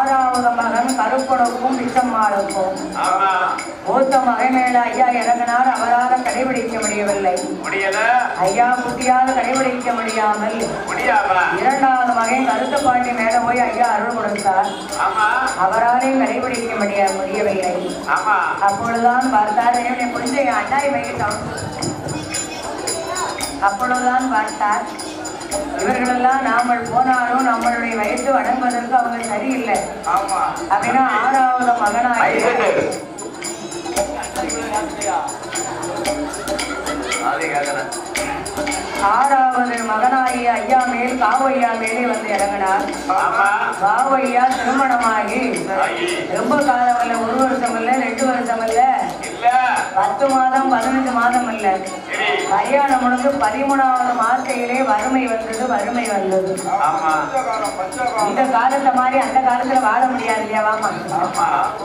ஆறாவது மகன் கருப்பனுக்கும் பிச்சம்மாளுக்கும் ஆமா மூத்த மகன் மேல ஐயா இறங்கினார் அவரால் கடைபிடிக்க முடியவில்லை முடியல ஐயா குட்டியால் கடைபிடிக்க முடியாமல் முடியாம இரண்டாவது மகன் கருத்த பாட்டி மேல போய் ஐயா அருள் கொடுத்தார் ஆமா அவராலே கடைபிடிக்க முடிய முடியவில்லை ஆமா அப்பொழுதுதான் பார்த்தார் என்னுடைய புரிஞ்ச அண்ணாய் வைக்கிட்டோம் அப்பொழுதுதான் பார்த்தார் இவர்களெல்லாம் நாமல் போனாலும் நம்மளுடைய வயசு வணங்குவதற்கு அவங்க சரியில்லை ஆமா அப்படின்னா ஆறாவது மகனாய் ஐசட்டு அது கேட்கறேன் ஆறாவது மகனாகிய ஐயா மேல் காவையா மேலே வந்து இறங்கினார் ஆமா காவையா திருமணமாகி ஐயே. ரொம்ப காலம் இல்ல ஒரு வருஷம் இல்ல ரெண்டு வருஷம் இல்ல இல்ல பத்து மாதம் பதினஞ்சு மாதம் இல்ல சரி கல்யாணம் முடிஞ்சு பதிமூணாவது மாசத்திலே வறுமை வந்தது வறுமை வந்தது ஆமா இந்த காலத்தை மாதிரி அந்த காலத்துல வாழ முடியாது இல்லையா வாமா ஆமா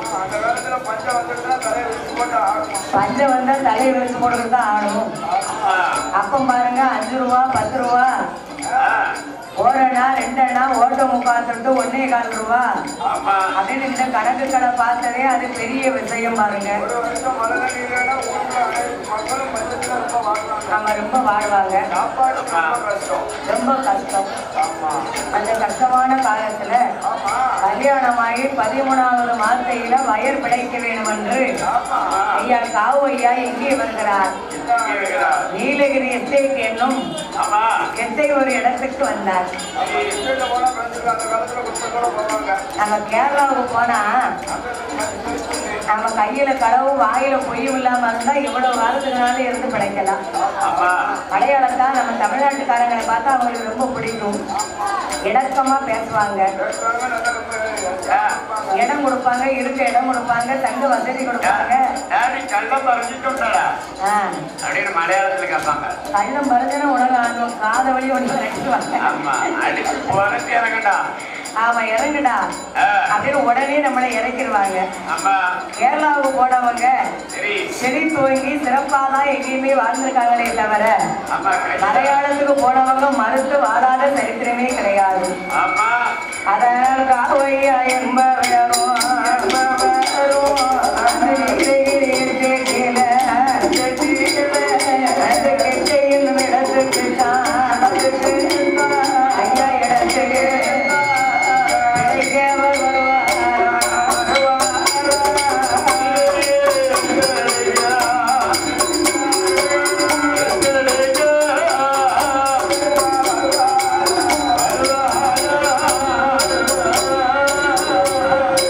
பஞ்சம் வந்தா தலையை வச்சு போடுறது தான் ஆகணும் ஆமா அப்பம் பாருங்க அஞ்சு ரூபா பத்து ரூபா ஆ, ஓரணா ரெண்டண்ணா ஓட்ட முக்கால் தொட்டு ஒன்னே கால் ரூபா ஆமா அப்படின்னு இந்த கணக்குகளை பார்த்ததே அது பெரிய விஷயம் பாருங்க நம்ம ரொம்ப வாழ்வாங்க ரொம்ப கஷ்டம் அந்த கஷ்டமான காலத்துல கல்யாணமாகி பதிமூணாவது மாசையில வயர் பிழைக்க வேண்டும் என்று ஐயா காவு ஐயா எங்கே வருகிறார் இங்கே இருக்கிறார். நீலகிரி எஸ்டேட் என்னும் ஆமா எஸ்டை ஒரு இடத்துக்கு வந்தார் நம்ம கேரளாவுக்கு போனா நம்ம கையில களவு வாயில பொய்யும் இல்லாம இருந்தா இவ்வளவு காலத்துக்குனால இருந்து பிழைக்கலாம் ஆமா மலையாளத்தான் நம்ம தமிழ்நாட்டுக்காரங்களை பார்த்தா அவங்களுக்கு ரொம்ப பிடிக்கும் இடக்கமா பேசுவாங்க ஆ, இடம் கொடுப்பாங்க இருக்க இடம் கொடுப்பாங்க தங்க வசதி கொடுப்பாங்க டேடி கள்ளம் பறிஞ்சிட்டு விட்டாடா ஆ, அப்படின்னு மலையாளத்துல கேட்பாங்க கள்ளம் பருதுன்னு உலகம் ஆடணும் காத வழி ஒன்று கட்டுவாங்க ஆமா அடிச்சு போறக்கு இறங்கடா ஆமா இறங்குடா ஆ, அப்படின்னு உடனே நம்மளை இறக்கிடுவாங்க ஆமா கேரளாவுக்கு போனவங்க சரி செடி துவங்கி சிறப்பாக தான் எங்கேயுமே வாழ்ந்திருக்காங்களே தவிர ஆமா மலையாளத்துக்கு போனவங்க மறுத்து வாழாத சரித்திரமே கிடையாது ஆமா அதனால் காவையா என்பவரும் என்பவரும் அந்த நீலகிரி செட்டில, செட்டில, அந்த கெட்டையின் இடத்துக்கு தான் அதுக்கு தான் ஐயா இடத்துக்கு கிடைக்கவர் ஆ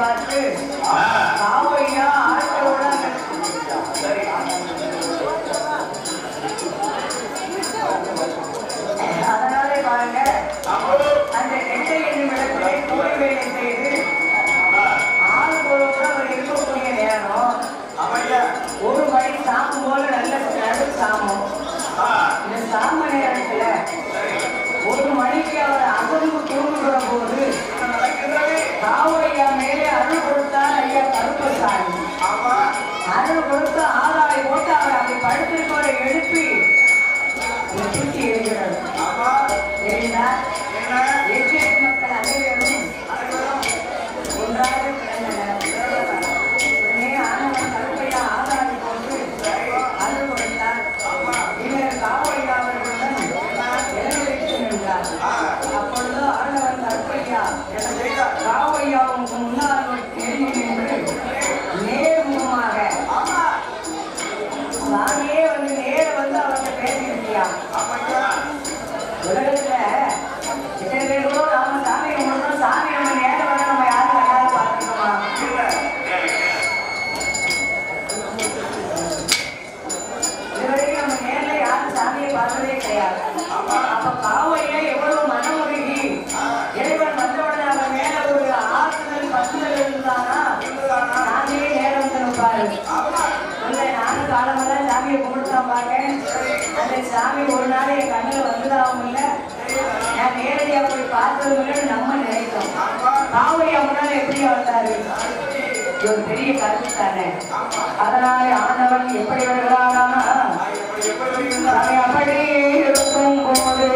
பார்த்து காவையா ஆட்களோட அதனாலே பாருங்க அந்த நெட்டை என்னும் இடத்திலே கூலி வேலை செய்து ஆளுகளோட அவர் இருக்கக்கூடிய நேரம் ஒரு மணி சாமம் போல நல்ல நடு சாமம் இந்த சாம நேரத்துல ஒரு மணிக்கு அவர் அசந்து தூங்குகிற போது காவையா மேலே அருள் கொடுத்தார் ஐயா கருப்பசாமி அருள் கொடுத்து ஆதாரை போட்டு அவர் அப்படி படுத்திருப்பவரை எழுப்பி ஒரு தூக்கி எறிகிறது எறிந்தார் எச்சேரி மக்கள் அனைவரும் ஒன்றாக பிறந்தனர் உடனே ஆனவன் கருப்பையா ஆதாரை போட்டு அருள் கொடுத்தார் இவர் காவையா அவர்களுடன் இளவரசி நின்றார் அப்பொழுது ஆண்டவன் கருப்பையா காவையாவுக்கு முன்னால் எழுதி நின்று நேர்முகமாக சாமியே வந்து நேர வந்து அவர்கிட்ட பேசியிருக்கியா உலகத்துல இத்தனை பேர் கூட நாம சாமி கும்பிடுறோம் சாமி நம்ம நேரம் வர நம்ம யாரும் கண்ணால பார்த்துக்கோமா இதுவரைக்கும் நம்ம நேர்ல யாரும் சாமியை பார்த்ததே கிடையாது அப்ப காவையில எவ்வளவு மனமுருகி இறைவன் வந்தவுடனே அவன் மேல ஒரு ஆறுதல் பசுதல் இருந்தானா சாமியே நேரம் வந்து நிற்பாரு இல்லை நானும் காலமெல்லாம் சாமியை கும்பிட்டுதான் பார்த்தேன் அந்த சாமி ஒரு நாள் என் கண்ணில் வந்ததாகவும் இல்லை நான் நேரடியா போய் பார்த்ததும் இல்லைன்னு நம்ம நினைத்தோம் காவையா முன்னால எப்படி வந்தாரு இது ஒரு பெரிய கருத்து தானே அதனாலே ஆண்டவன் எப்படி வருகிறானா சாமி அப்படி இருக்கும் போது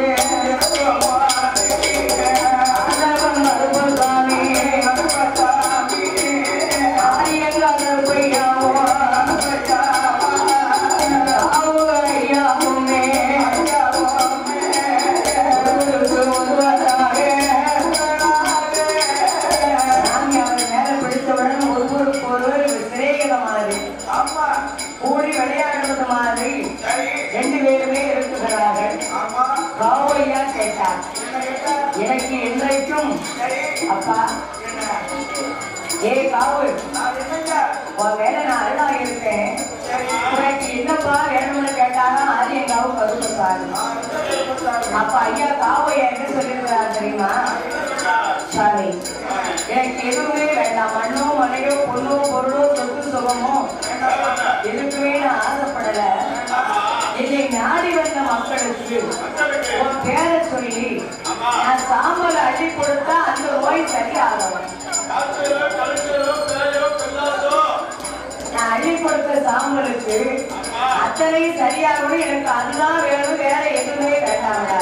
ஆண்டவன் மறுபசாமி ஆரியங்கள் கருப்பையாவோ ஆவுகையாவுமே சாமி அவர் மேல பிடித்தவுடன் ஒருவருக்கு ஒருவர் சிநேகிதமானது கூடி விளையாடுவது மாதிரி ரெண்டு பேருமே இருக்குகிறார்கள் காவையா கேட்டார் எனக்கு இன்றைக்கும் அப்பா ஏ காவு உன் மேல நான் அருளா இருக்கேன் உனக்கு என்னப்பா வேணும்னு கேட்டானா அது எங்க காவு கருப்பசாமி அப்ப ஐயா காவையா என்ன சொல்லியிருக்கிறார் தெரியுமா சாமி எனக்கு எதுவுமே வேண்டாம் மண்ணோ மலையோ பொண்ணோ பொருளோ சொத்து சுகமோ எதுக்குமே நான் ஆசைப்படல என்னை நாடி வந்த மக்களுக்கு உன் பேரை சொல்லி நான் சாம்பல் அள்ளி கொடுத்தா அந்த நோய் சரியாகும் நான் அள்ளி கொடுத்த சாம்பலுக்கு அத்தனையும் சரியாகணும் எனக்கு அதுதான் வேணும் வேற எதுவுமே வேண்டாம்டா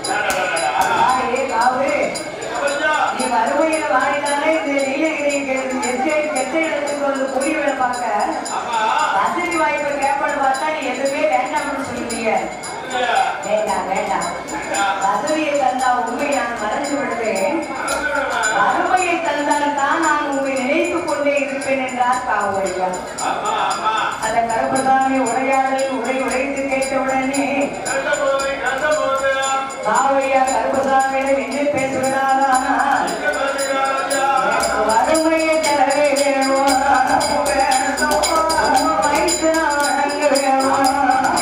ஏ காவு நீ வறுமையில வாடினாலே இந்த நீலகிரி எச்சை எச்சை இடத்துக்கு வந்து கூலி வேலை பார்க்க வசதி வாய்ப்பு கேட்பன்னு பார்த்தா நீ எதுவுமே வேண்டாம்னு சொல்லுவீங்க வேண்டாம் வேண்டாம் வசதியை தந்தா உண்மை நான் மறந்து விடுவேன் வறுமையை தந்தால் தான் நான் உண்மை நினைத்துக் கொண்டே இருப்பேன் என்றார் காவலியா அந்த கருப்பசாமி உரையாடல் உரை உரைத்து கேட்டவுடனே காவலியா கருப்பசாமியிடம் என்ன பேசுகிறாரா வறுமையை தரவே வேணும் உங்க வயிற்று அடங்க வேணும்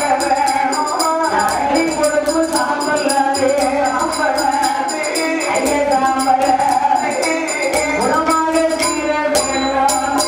அள்ளி கொடுக்கும் சாம்பல் அது. ஐய சாம்பல். குணமாக தீர வேணும்.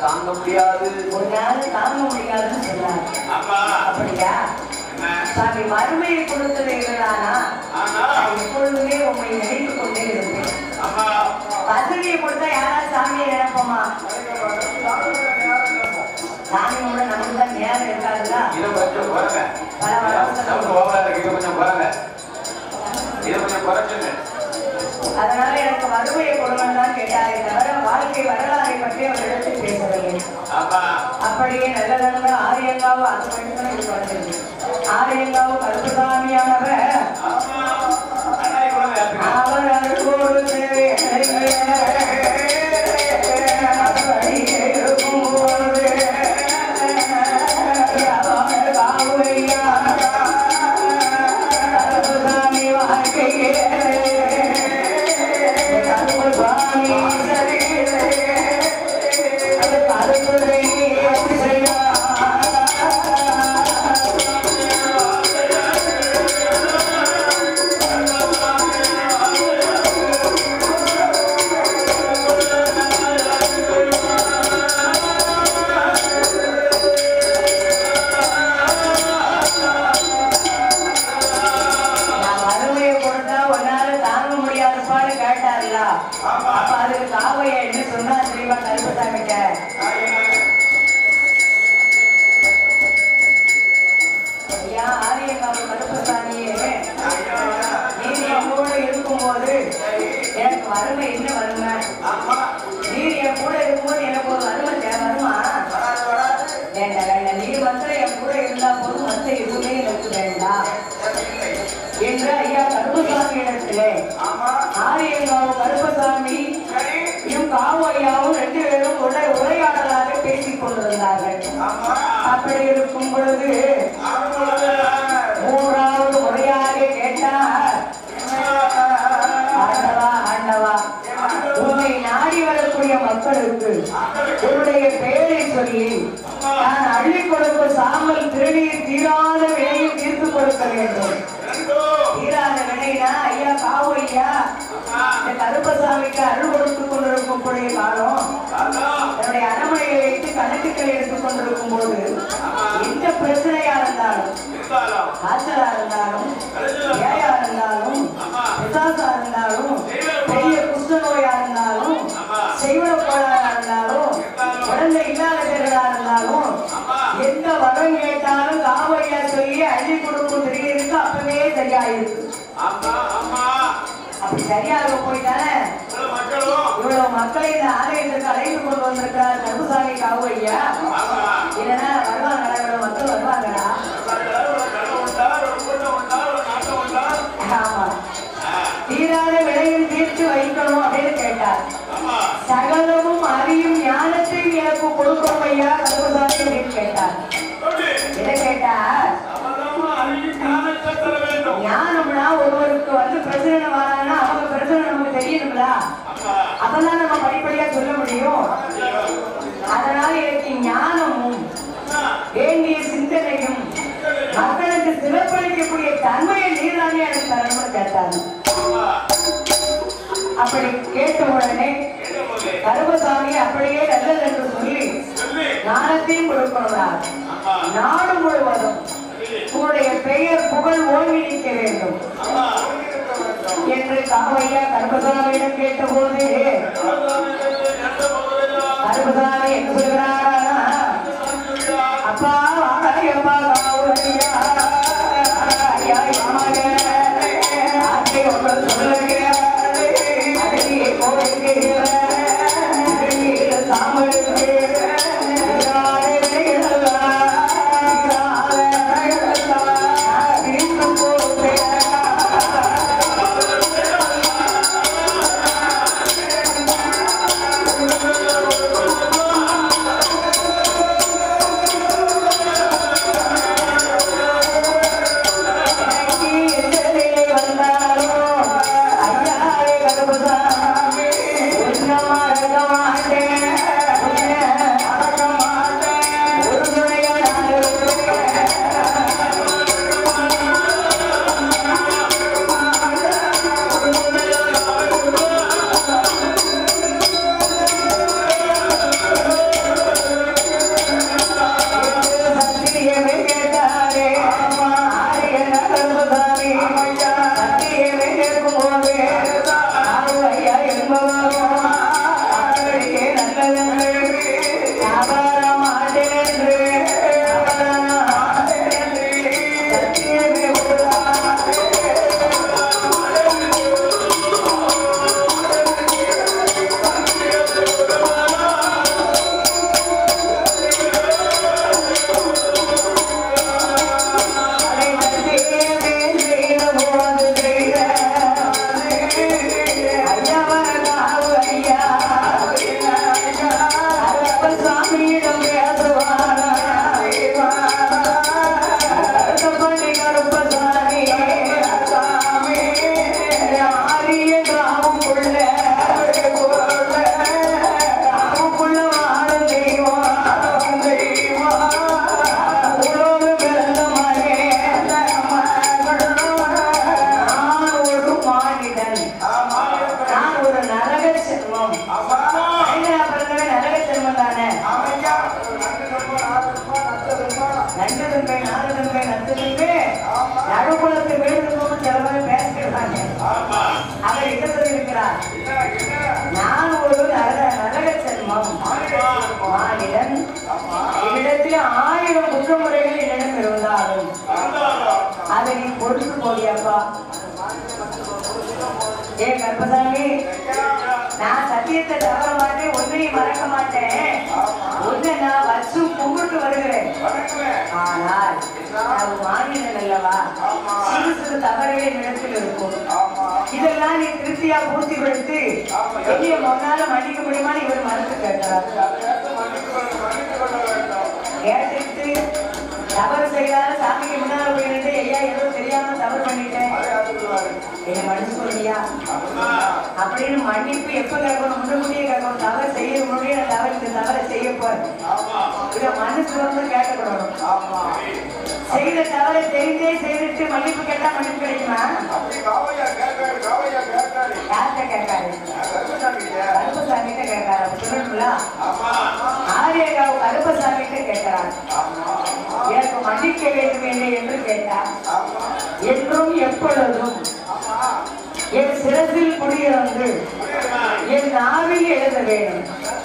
தாங்க முடியாது ஒரு நாள் தாங்க முடியாதுன்னு சொன்னார் ஆமா அப்படியா என்ன சாமி மறுமையை கொடுத்தது இல்லைனா ஆனா நான் எப்பொழுதுமே உண்மை நினைத்துக் கொண்டே இருப்பேன் ஆமா வசதியை கொடுத்தா யாரா சாமியை நினைப்போமா சாமி கூட நமக்கு தான் நேரம் இருக்காதுல்ல இது கொஞ்சம் குறைங்க வர வர சவுண்ட் ஓவரா இருக்கு இது கொஞ்சம் குறைங்க இது கொஞ்சம் குறைச்சுங்க அதனால எனக்கு வறுமையை கொடுங்கன்னு தான் கேட்டாரே தவிர வாழ்க்கை வரலாறை பற்றி அவர் எடுத்து பேசவில்லை ஆமா அப்படியே நல்ல நல்ல ஆரியங்காவு அது மட்டும் இது வந்தது ஆரியங்காவு கருப்புசாமியானவர் ஆமா அண்ணா இவ்வளவு யாருங்க அவர் அருகோடு நான் வறுமையை கொடுத்தா உன்னால தாங்க முடியாதப்பான்னு கேட்டார்ல ஆமா. அப்ப அதுக்கு காவைய என்ன சொன்னா தெரியுமா கருப்பசாமிட்ட ஐயா ஆரியங்காவு கருப்பசாமியே நீர் என் கூட இருக்கும்போது எனக்கு வறுமை என்ன வறுமை ஆமா நீர் என் கூட இருக்கும்போது எனக்கு ஒரு வறுமை தே- வருமா வராது வராது வேண்டாம் வேண்டாம் நீர் மாத்திரம் என் கூட இருந்தா போதும் மற்ற எதுவுமே எனக்கு வேண்டாம் தேவையில்லை. என்று ஐயா கருப்பசாமி இடத்திலே ஆமா ஆரியங்காவு கருப்பசாமி சரி இவன் காவு ஐயாவும் ரெண்டு பேரும் உரை உரையாடலாக பேசிக் கொண்டிருந்தார்கள் ஆமா அப்படி இருக்கும் பொழுது ஆமாம். மூன்றாவது முறையாக கேட்டார் ஆண்டவா ஆண்டவா உன்னை நாடி வரக்கூடிய மக்களுக்கு உன்னுடைய பெயரை சொல்லி நான் அள்ளி கொடுக்கும் சாம்பல் திருநீர் தீராத விலையில் தீர்த்து கொடுக்க வேண்டும் தீராத விலைனா ஐயா காவு ஐயா இந்த கருப்பசாமிக்கு அருள் கொடுத்து கொண்டிருக்கும் கூடிய காலம் என்னுடைய அரண்மனையை வைத்து கணக்குகள் எடுத்துக் கொண்டிருக்கும் போது எந்த பிரச்சனையா இருந்தாலும் காய்ச்சலா இருந்தாலும் ஏயா இருந்தாலும் பிசாசா இருந்தாலும் பெரிய குஷ்ட நோயா இருந்தாலும் செய்வன கோளாறா இருந்தாலும் குழந்தை இல்லாதவர்களா இருந்தாலும் எந்த வரம் கேட்டாலும் காவையா சொல்லி அள்ளி கொடுக்கும் திடீருக்கு அப்பவே சரியாயிருக்கு அப்படி சரியாக போயிட்டானே இவ்வளவு மக்களை இந்த ஆலயத்திற்கு அழைத்து கொண்டு வந்திருக்கிறார் கருப்புசாமி காவையா இல்லைன்னா வருவாங்கடா இவ்வளவு மக்கள் வருவாங்கடா ஆமா தீராத விலையில் தீர்த்து வைக்கணும் அப்படின்னு கேட்டார் சகலமும் அறியும் ஞானத்தையும் எனக்கு கொடுக்கும் ஐயா கருப்புசாமி அப்படின்னு கேட்டார் என்ன கேட்டார் ஞானம்னா ஒருவருக்கு வந்து பிரச்சனை வராங்கன்னா அவங்க பிரச்சனை நமக்கு தெரியணும்ல அப்பதான் நம்ம படிப்படியா சொல்ல முடியும் அதனால எனக்கு ஞானமும் வேண்டிய சிந்தனையும் மக்களுக்கு சிறப்பளிக்கக்கூடிய தன்மையை நீர்தானே எனக்கு தரணும்னு கேட்டாங்க அப்படி கேட்ட உடனே கருமசாமி அப்படியே நல்லது என்று சொல்லி ஞானத்தையும் கொடுக்கிறார் நாடு முழுவதும் உன்னுடைய பெயர் புகழ் ஓங்கி நிற்க வேண்டும் என்று காவையா கருமசாமியிடம் கேட்டபோது கருமசாமி என்ன சொல்கிறாரா அப்பா வாழையப்பா காவையா ஐயா மகனே ஆசை ஒன்று சொல்லுங்க அழகிய கோரிக்கை சாமலுக்கு இடத்துலையுமே நடுக்குளத்து வேண்டுகோள் சில பேர் பேசிக்கிறாங்க அவர் என்ன சொல்லியிருக்கிறார் நான் ஒரு நரக நரக செல்வம் மாநிலன் என்னிடத்தில் ஆயிரம் குற்றமுறைகள் என்னிடம் இருந்தாலும் அதை நீ பொறுத்து போடியாப்பா ஏ கர்ப்பசாமி நான் சத்தியத்தை தவற மாட்டேன் ஒன்னையும் மறக்க மாட்டேன் ஒன்னை நான் வச்சு கும்பிட்டு வருகிறேன் ஆனால் நான் மாநிலம் அல்லவா சிறு சிறு தவறுகள் என்னிடத்தில் இருக்கும் இதெல்லாம் நீ திருப்தியா பூர்த்தி கொடுத்து என்னைய முன்னால மன்னிக்க முடியுமான்னு இவர் மனசு கேட்கிறார் கேட்டுட்டு தவறு செய்தாலும் சாமிக்கு முன்னால போயிட்டு ஐயா ஏதோ தெரியாம தவறு பண்ணிட்டேன் என்ன மன்னிச்சு சொல்லியா அப்படின்னு மன்னிப்பு எப்ப கேட்கணும் முன்னுக்கூட்டியே கேட்கணும் தவறு செய்ய முன்னாடியே நான் தவறு இந்த தவறை செய்ய போறேன் இதை மனசு வந்து கேட்கக்கூடாது செய்த தவறை தெரிந்தே செய்துட்டு மன்னிப்பு கேட்டா மன்னிப்பு கிடைக்குமா யார்கிட்ட கேட்காரு கருப்பசாமி கிட்ட கேட்காரு அப்ப சொல்லணும்ல ஆரியகாவு கருப்பசாமி கிட்ட கேட்கிறார் எனக்கு மன்னிக்க வேண்டும் என்று என்று கேட்டார் என்றும் எப்பொழுதும் என் சிரசில் குடியிருந்து என் நாவில் எழுத வேண்டும்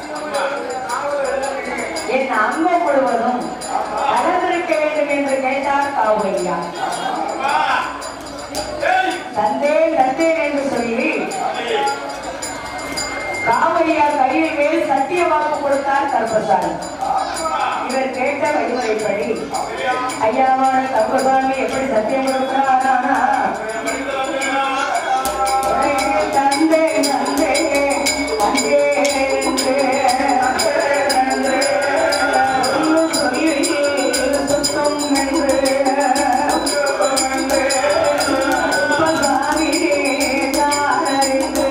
என் அங்கம் முழுவதும் கலந்திருக்க வேண்டும் என்று கேட்டார் காவையா தந்தேன் தந்தேன் என்று சொல்லி காவையா கையில் மேல் சத்திய வாக்கு கொடுத்தார் கருப்பசாமி இவர் கேட்ட வழிமுறைப்படி ஐயாவான கருப்பசாமி எப்படி சத்தியம் கொடுக்கிறாரானா தந்தே தந்தே தந்தே என்று சொல்லி சுத்தம் என்று கருப்பசாமி தானறிந்து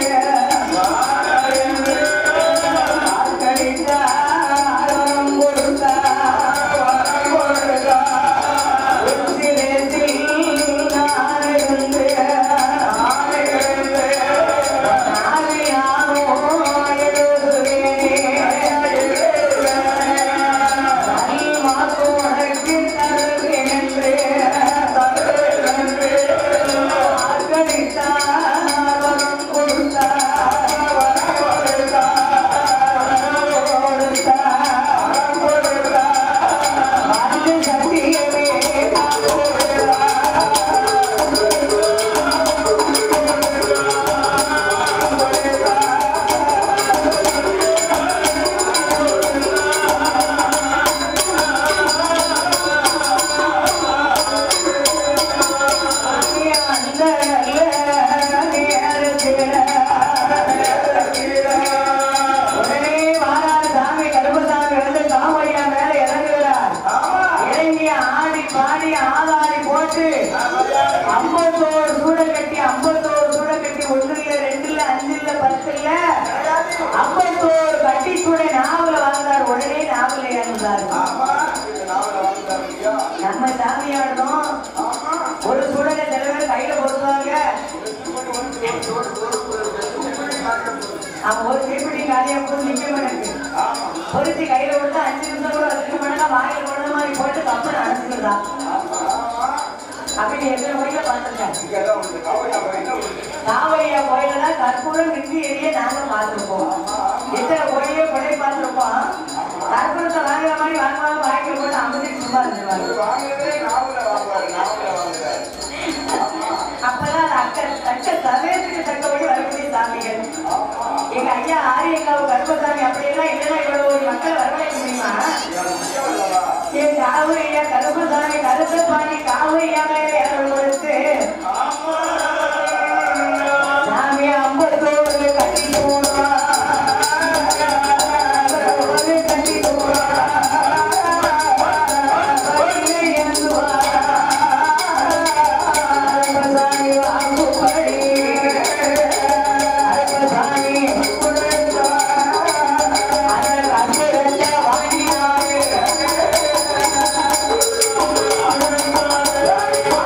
உடனே மாறாறு சாமி கருப்பசாமி வந்து காமையா மேல இறங்குகிறார் இறங்கி ஆடி பாடி ஆதாரி போட்டு ஐம்பத்தோரு சூட கட்டி ஐம்பத்தோரு சூட கட்டி ஒண்ணு இல்ல ரெண்டு இல்ல அஞ்சு இல்ல பத்து இல்ல ஐம்பத்தோரு கட்டி சூட நாவல வாழ்ந்தார் உடனே நாவல இறந்தார் நம்ம சாமியாடுறோம் ஒரு சூடனை சில பேர் கையில போடுவாங்க அவன் ஒரு தீப்பெட்டி காலியா போட்டு நிக்க மாட்டேங்குது பொருத்தி கையில விட்டு அஞ்சு நிமிஷம் கூட வச்சுக்க மாட்டேங்க வாயில போடுற மாதிரி போட்டு கப்பல் அணைச்சிருந்தா அப்படி எத்தனை கோயில பார்த்துருக்கேன் காவலியா கோயில கற்பூரம் நிறுத்தி எரிய நாங்க பார்த்துருப்போம் எத்தனை கோயிலே கொடை பார்த்துருப்போம் கற்பூரத்தை வாங்குற மாதிரி வாங்குவாங்க வாய்க்கு போட்டு ஐம்பது சும்மா இருந்துருவாங்க அப்பதான் அது அக்க தக்க சமயத்துக்கு தக்கபடி வரக்கூடிய சாமிகள் எங்க ஐயா ஆரியங்காவு கருப்பசாமி அப்படியெல்லாம் இல்லைன்னா இவ்வளவு ஒரு மக்களை வரவழைக்க முடியுமா என் காவு ஐயா கருப்பசாமி கருப்பசாமி காவு ஐயா மேல ஏறல் கொடுத்து சாமி ஐம்பத்தோரு கட்டி போடுவா கட்டி போடுவா வாங்கினாரு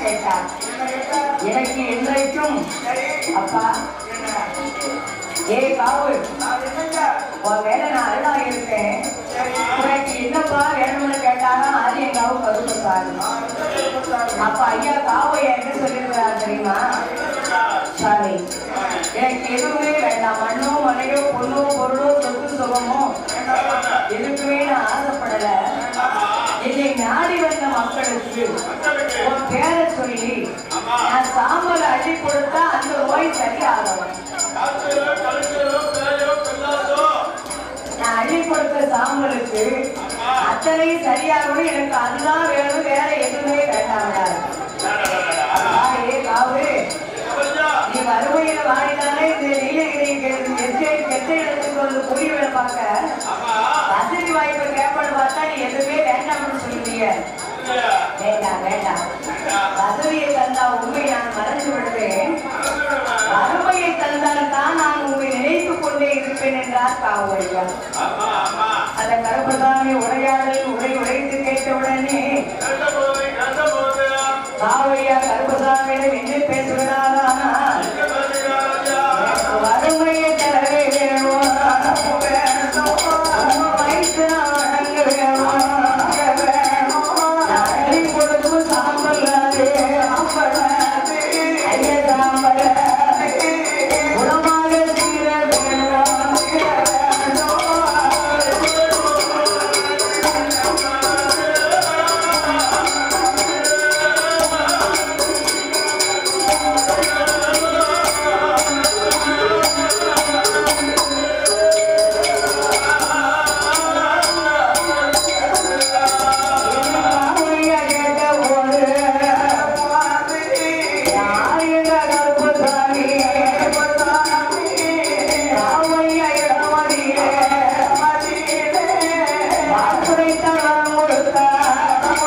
கேட்டார் எனக்கு இன்றைக்கும் அப்பா ஏ காவு உன் மேல நான் அருளா இருக்கேன் உனக்கு என்னப்பா வேணும்னு கேட்டாலும் அது எங்காவும் கருப்பசாமி அப்ப ஐயா காவு என்ன சொல்லியிருக்கிறார் தெரியுமா சாமி எனக்கு எதுவுமே வேண்டாம் மண்ணோ மலையோ பொண்ணோ பொருளோ சொத்து சுகமோ எதுக்குமே நான் ஆசைப்படல என்னை நாடி வந்த மக்களுக்கு உன் பேரை சொல்லி நான் சாம்பல் அள்ளி கொடுத்தா அந்த நோய் சரியாகும் நான் அள்ளி கொடுத்த சாம்பலுக்கு அத்தனையும் சரியாகணும் எனக்கு அதுதான் வேணும் வேற எதுவுமே வேண்டாம்டா ஏ காவு நீ வறுமையில வாடினாலே இந்த நீலகிரி எச்சை கெட்ட இடத்துக்கு வந்து குடி வேலை பார்க்க வசதி வாய்ப்பு கேட்பன்னு பார்த்தா நீ எதுவுமே வேண்டாம்னு சொல்லுவீங்க வேண்டாம் வேண்டாம் வசதியை தந்தா உண்மை நான் மறந்து விடுவேன் வறுமையை தந்தால் தான் நான் உண்மை நினைத்துக் கொண்டே இருப்பேன் என்றார் காவலியா அந்த கருப்பசாமி உரையாடல் உரை உரைத்து கேட்டவுடனே காவலியா கருப்பசாமியிடம் என்ன பேசுகிறாரா வறுமையை தரவே வேணும் உங்க வயிற்று அடங்க வேணும் அள்ளி கொடுக்கும் சாம்பல் அது. ஐய சாம்பல். குணமாக தீர வேணும். காவலியா கேட்ட போது யாருங்க கருப்பசாமி காவலியா இடமடியே வாக்குரைத்தான் வரம் கொடுத்தார்.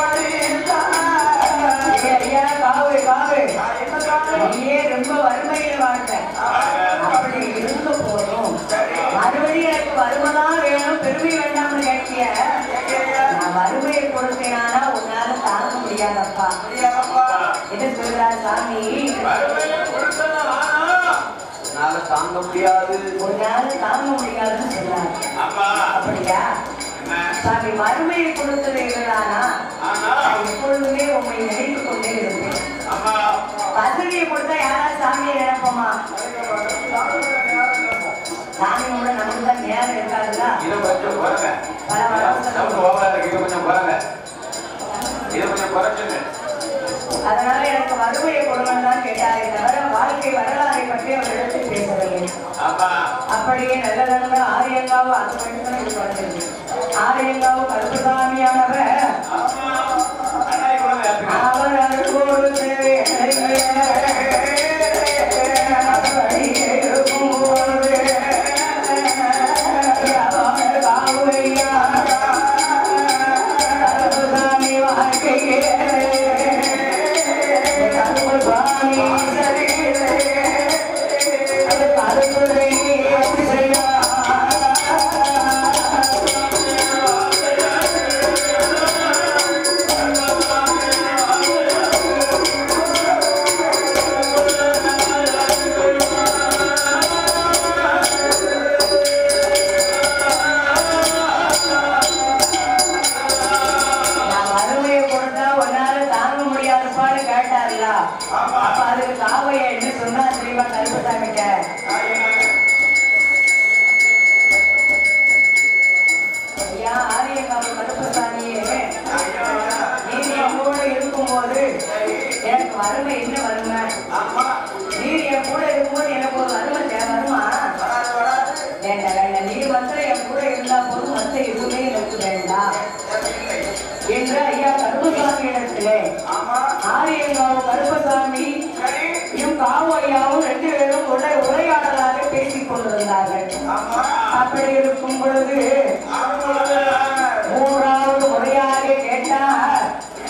ஐயா, காவு, காவு. நீயே ரொம்ப வறுமையில் வாழ்ந்த. அப்படி இருந்த போதும் மறுபடியும் எனக்கு வறுமைதான் வேணும் பெருமை வேண்டாம்னு கேட்டிய நான் வறுமையை கொடுத்தேனானா உன்னால தாங்க முடியாதப்பா என்ன சொல்றார் சாமி என்னால தாங்க முடியாது உன்னால தாங்க முடியாதுன்னு சொல்றாரு அப்படியா சாமி வறுமையை கொடுத்தது இல்லைனா நான் எப்பொழுதுமே உண்மை நினைத்து கொண்டே இருப்பேன் வசதியை கொடுத்தா யாரா சாமியை நினைப்போமா சாமியோட நமக்கு தான் நேரம் இருக்காதுல்ல இது கொஞ்சம் குறைங்க பல வரம் சவுண்ட் ஓவரா இருக்கு இது கொஞ்சம் குறைங்க இது கொஞ்சம் குறைச்சுங்க அதனால எனக்கு வறுமையை கொடுங்கன்னு தான் கேட்டாரே தவிர வாழ்க்கை வரலாறை பற்றி அவர் எடுத்து பேசவில்லை ஆமா அப்படியே நல்ல நல்ல ஆரியங்காவு அது மட்டும் இது குறைஞ்சிருக்கு ஆரியங்காவு கருப்பசாமியானவர் அண்ணா இவ்வளவு யாருக்கு அவர் அருகோடு அப்படியே இருக்கும்போது அவர் காவையா கருப்பசாமி வாழ்க்கையே கருப்பசாமி கருப்பதை செய்யா நான் வறுமையை கொடுத்தா உன்னால தாங்க முடியாதப்பான்னு கேட்டார்ல அப்ப அதுக்கு காவைய என்ன சொன்னா தெரியுமா கருப்பசாமிட்ட ஐயா ஆரியங்காவு கருப்பசாமியே நீர் என் கூட இருக்கும்போது எனக்கு வறுமை என்ன வறுமை நீர் என் கூட இருக்கும்போது எனக்கு ஒரு வறுமை தே- வருமா வேண்டாம் வேண்டாம் நீர் வந்து என் கூட இருந்தா போதும் மற்ற எதுவுமே எனக்கு வேண்டாம் என்று ஐயா கருப்பசாமி இடத்திலே ஆரியங்காவு கருப்பசாமி இம் காவு ஐயாவும் ரெண்டு பேரும் உரை உரையாடலாக பேசிக் கொண்டிருந்தார்கள் அப்படி இருக்கும் பொழுது மூன்றாவது முறையாக கேட்டார்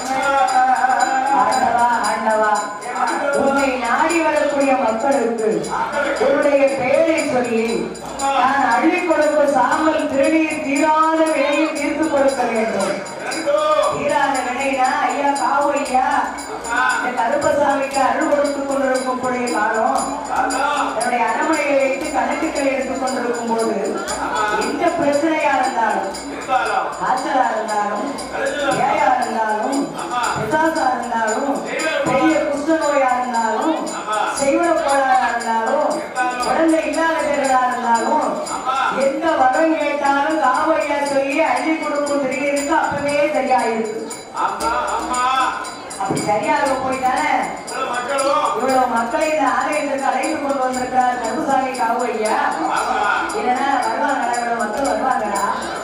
ஆண்டவா ஆண்டவா உன்னை நாடி வரக்கூடிய மக்களுக்கு உன்னுடைய பெயரை சொல்லி நான் அள்ளி கொடுக்கும் சாம்பல் திருநீர் தீராத விலையை தீர்த்து கொடுக்க வேண்டும் தீராத விலைனா ஐயா காவு ஐயா இந்த கருப்பசாமிக்கு அருள் கொடுத்துக் கொண்டிருக்கும் கூடிய காலம் என்னுடைய அரண்மனையை வைத்து கணக்குகளை எடுத்துக் கொண்டிருக்கும் போது எந்த பிரச்சனையா இருந்தாலும் காய்ச்சலா இருந்தாலும் ஏயா இருந்தாலும் பிசாசா இருந்தாலும் பெரிய குஷ்ட நோயா இருந்தாலும் செய்வன கோளாறா இருந்தாலும் குழந்தை இல்லாதவர்களா இருந்தாலும் எந்த வரம் கேட்டாலும் காவையா சொல்லி அள்ளி கொடுக்கும் திடீருக்கு அப்பவே சரியாயிருக்கு அப்படி சரியாக போயிட்டானே இவ்வளவு மக்களை இந்த ஆலயத்திற்கு அழைத்து கொண்டு வந்திருக்கிறார் கருசாமி காவையா இல்லைன்னா வருவாங்கடா இவ்வளவு மக்கள் வருவாங்கடா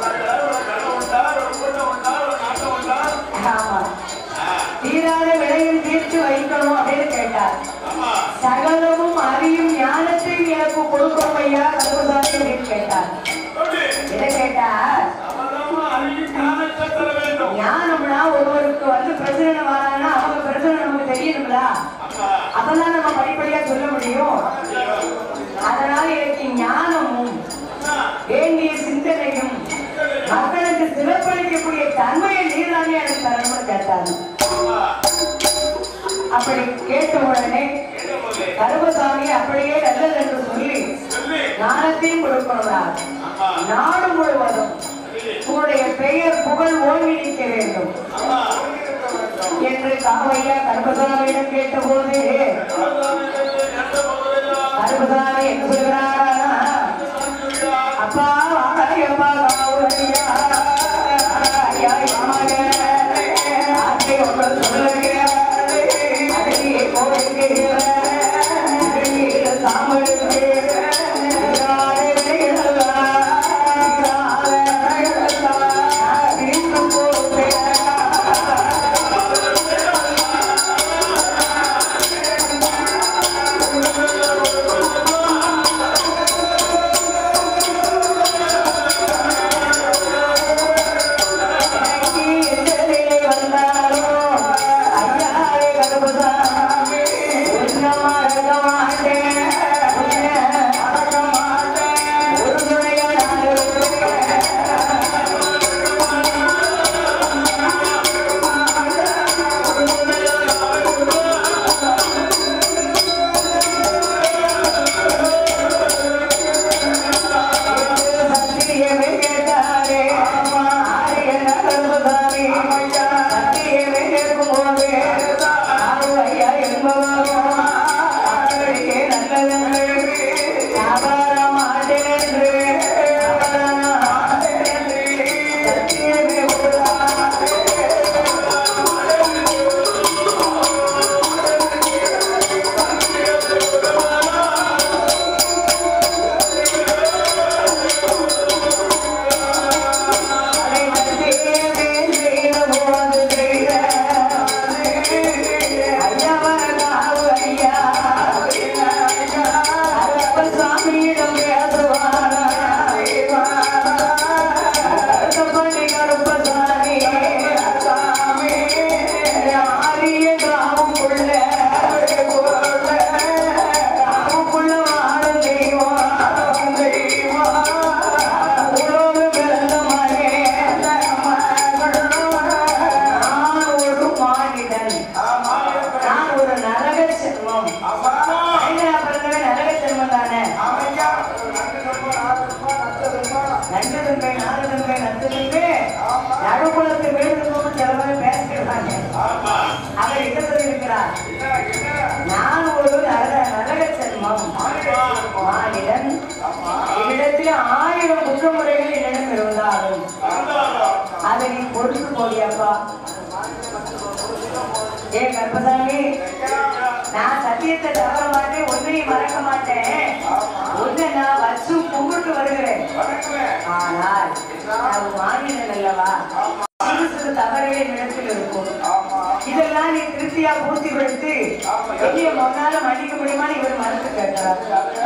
ஆமா தீராத விலையில் தீர்த்து வைக்கணும் அப்படின்னு கேட்டார் சகலமும் அறியும் ஞானத்தை எனக்கு கொடுக்கும் ஐயா கருசாமி அப்படின்னு கேட்டார் என்ன கேட்டார் ஞானம்னா ஒருவருக்கு வந்து பிரச்சனை வராங்கன்னா அவங்க பிரச்சனை நமக்கு தெரியணுங்களா அப்பதான் நம்ம படிப்படியா சொல்ல முடியும் அதனால எனக்கு ஞானமும் வேண்டிய சிந்தனையும் மக்களுக்கு சிறப்பளிக்கக்கூடிய தன்மையை நீர்தானே எனக்கு தரணும்னு கேட்டாங்க அப்படி கேட்ட உடனே கருமசாமி அப்படியே நல்லது என்று சொல்லி ஞானத்தையும் கொடுக்கணும்னா நாடு முழுவதும் உங்களுடைய பெயர் புகழ் ஓங்கி நிற்க வேண்டும் என்று காவையா கருமசாமியிடம் கேட்டபோது கருமசாமி என்ன சொல்கிறாரா அப்பா வாழையப்பா காவையா ஐயா மகனே ஆசை ஒன்று சொல்லுகிறேன் அழகிய கோரிக்கைகள் சாமலுக்கு நான் ஒரு நரக செல்வம் ஐந்தரா பிறந்தவன் நரக செல்வம் தானே நண்டு தும்பை நாலு தும்பை நத்து தும்பை நடுக்குளத்து விழுந்து சில பேர் பேசிக்கிறாங்க அவர் என்ன சொல்லியிருக்கிறார் நான் ஒரு நரக நரக செல்வம் மாநிலன் என்னிடத்தில் ஆயிரம் குற்றமுறைகள் என்னிடம் இருந்தாலும் அதை நீ பொறுத்து போடியாப்பா ஏ கர்ப்பசாமி நான் சத்தியத்தை தவற மாட்டேன் ஒன்னையும் மறக்க மாட்டேன் ஒன்னை நான் வச்சு கும்பிட்டு வருகிறேன் ஆனால் நான் மாநிலம் அல்லவா சிறு சிறு தவறுகள் இடத்தில் இருக்கும் இதெல்லாம் நீ திருப்தியா பூர்த்தி கொடுத்து என்னைய முன்னால மன்னிக்க முடியுமான்னு இவர் மனசு கேட்கிறார்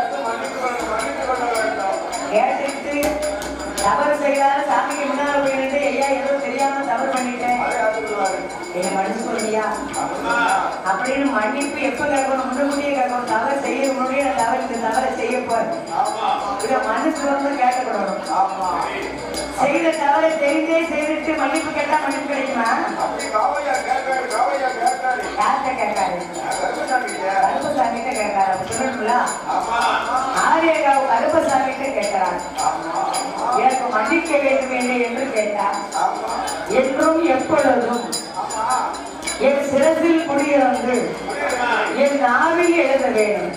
கேட்டுட்டு தவறு செய்யாத சாமிக்கு முன்னால போயிட்டு ஐயா ஏதோ தெரியாம தவறு பண்ணிட்டேன் என்ன மன்னிச்சு சொல்லியா அப்படின்னு மன்னிப்பு எப்ப கேட்கணும் முன்னுக்கூட்டியே கேட்கணும் தவறு செய்ய முன்னாடியே நான் தவறு இந்த தவறை செய்ய போறேன் இதை மனசு வந்து கேட்கக்கூடாது செய்த தவறை தெரிந்தே செய்துட்டு மன்னிப்பு கேட்டா மன்னிப்பு கிடைக்குமா அப்படி காவையா கேட்காரு காவையா கேட்காரு யார்கிட்ட கேட்காரு கருப்பசாமி கருப்பசாமி கிட்ட கேட்காரு அப்ப சொல்லணும்ல ஆமா ஆரியகாவு கருப்பசாமி கிட்ட கேட்கிறார் ஆமா எனக்கு மன்னிக்க வேண்டும் என்று என்று கேட்டார் ஆமா என்றும் எப்பொழுதும் ஆமா என் சிரசில் குடியிருந்து என் நாவில் எழுத வேண்டும்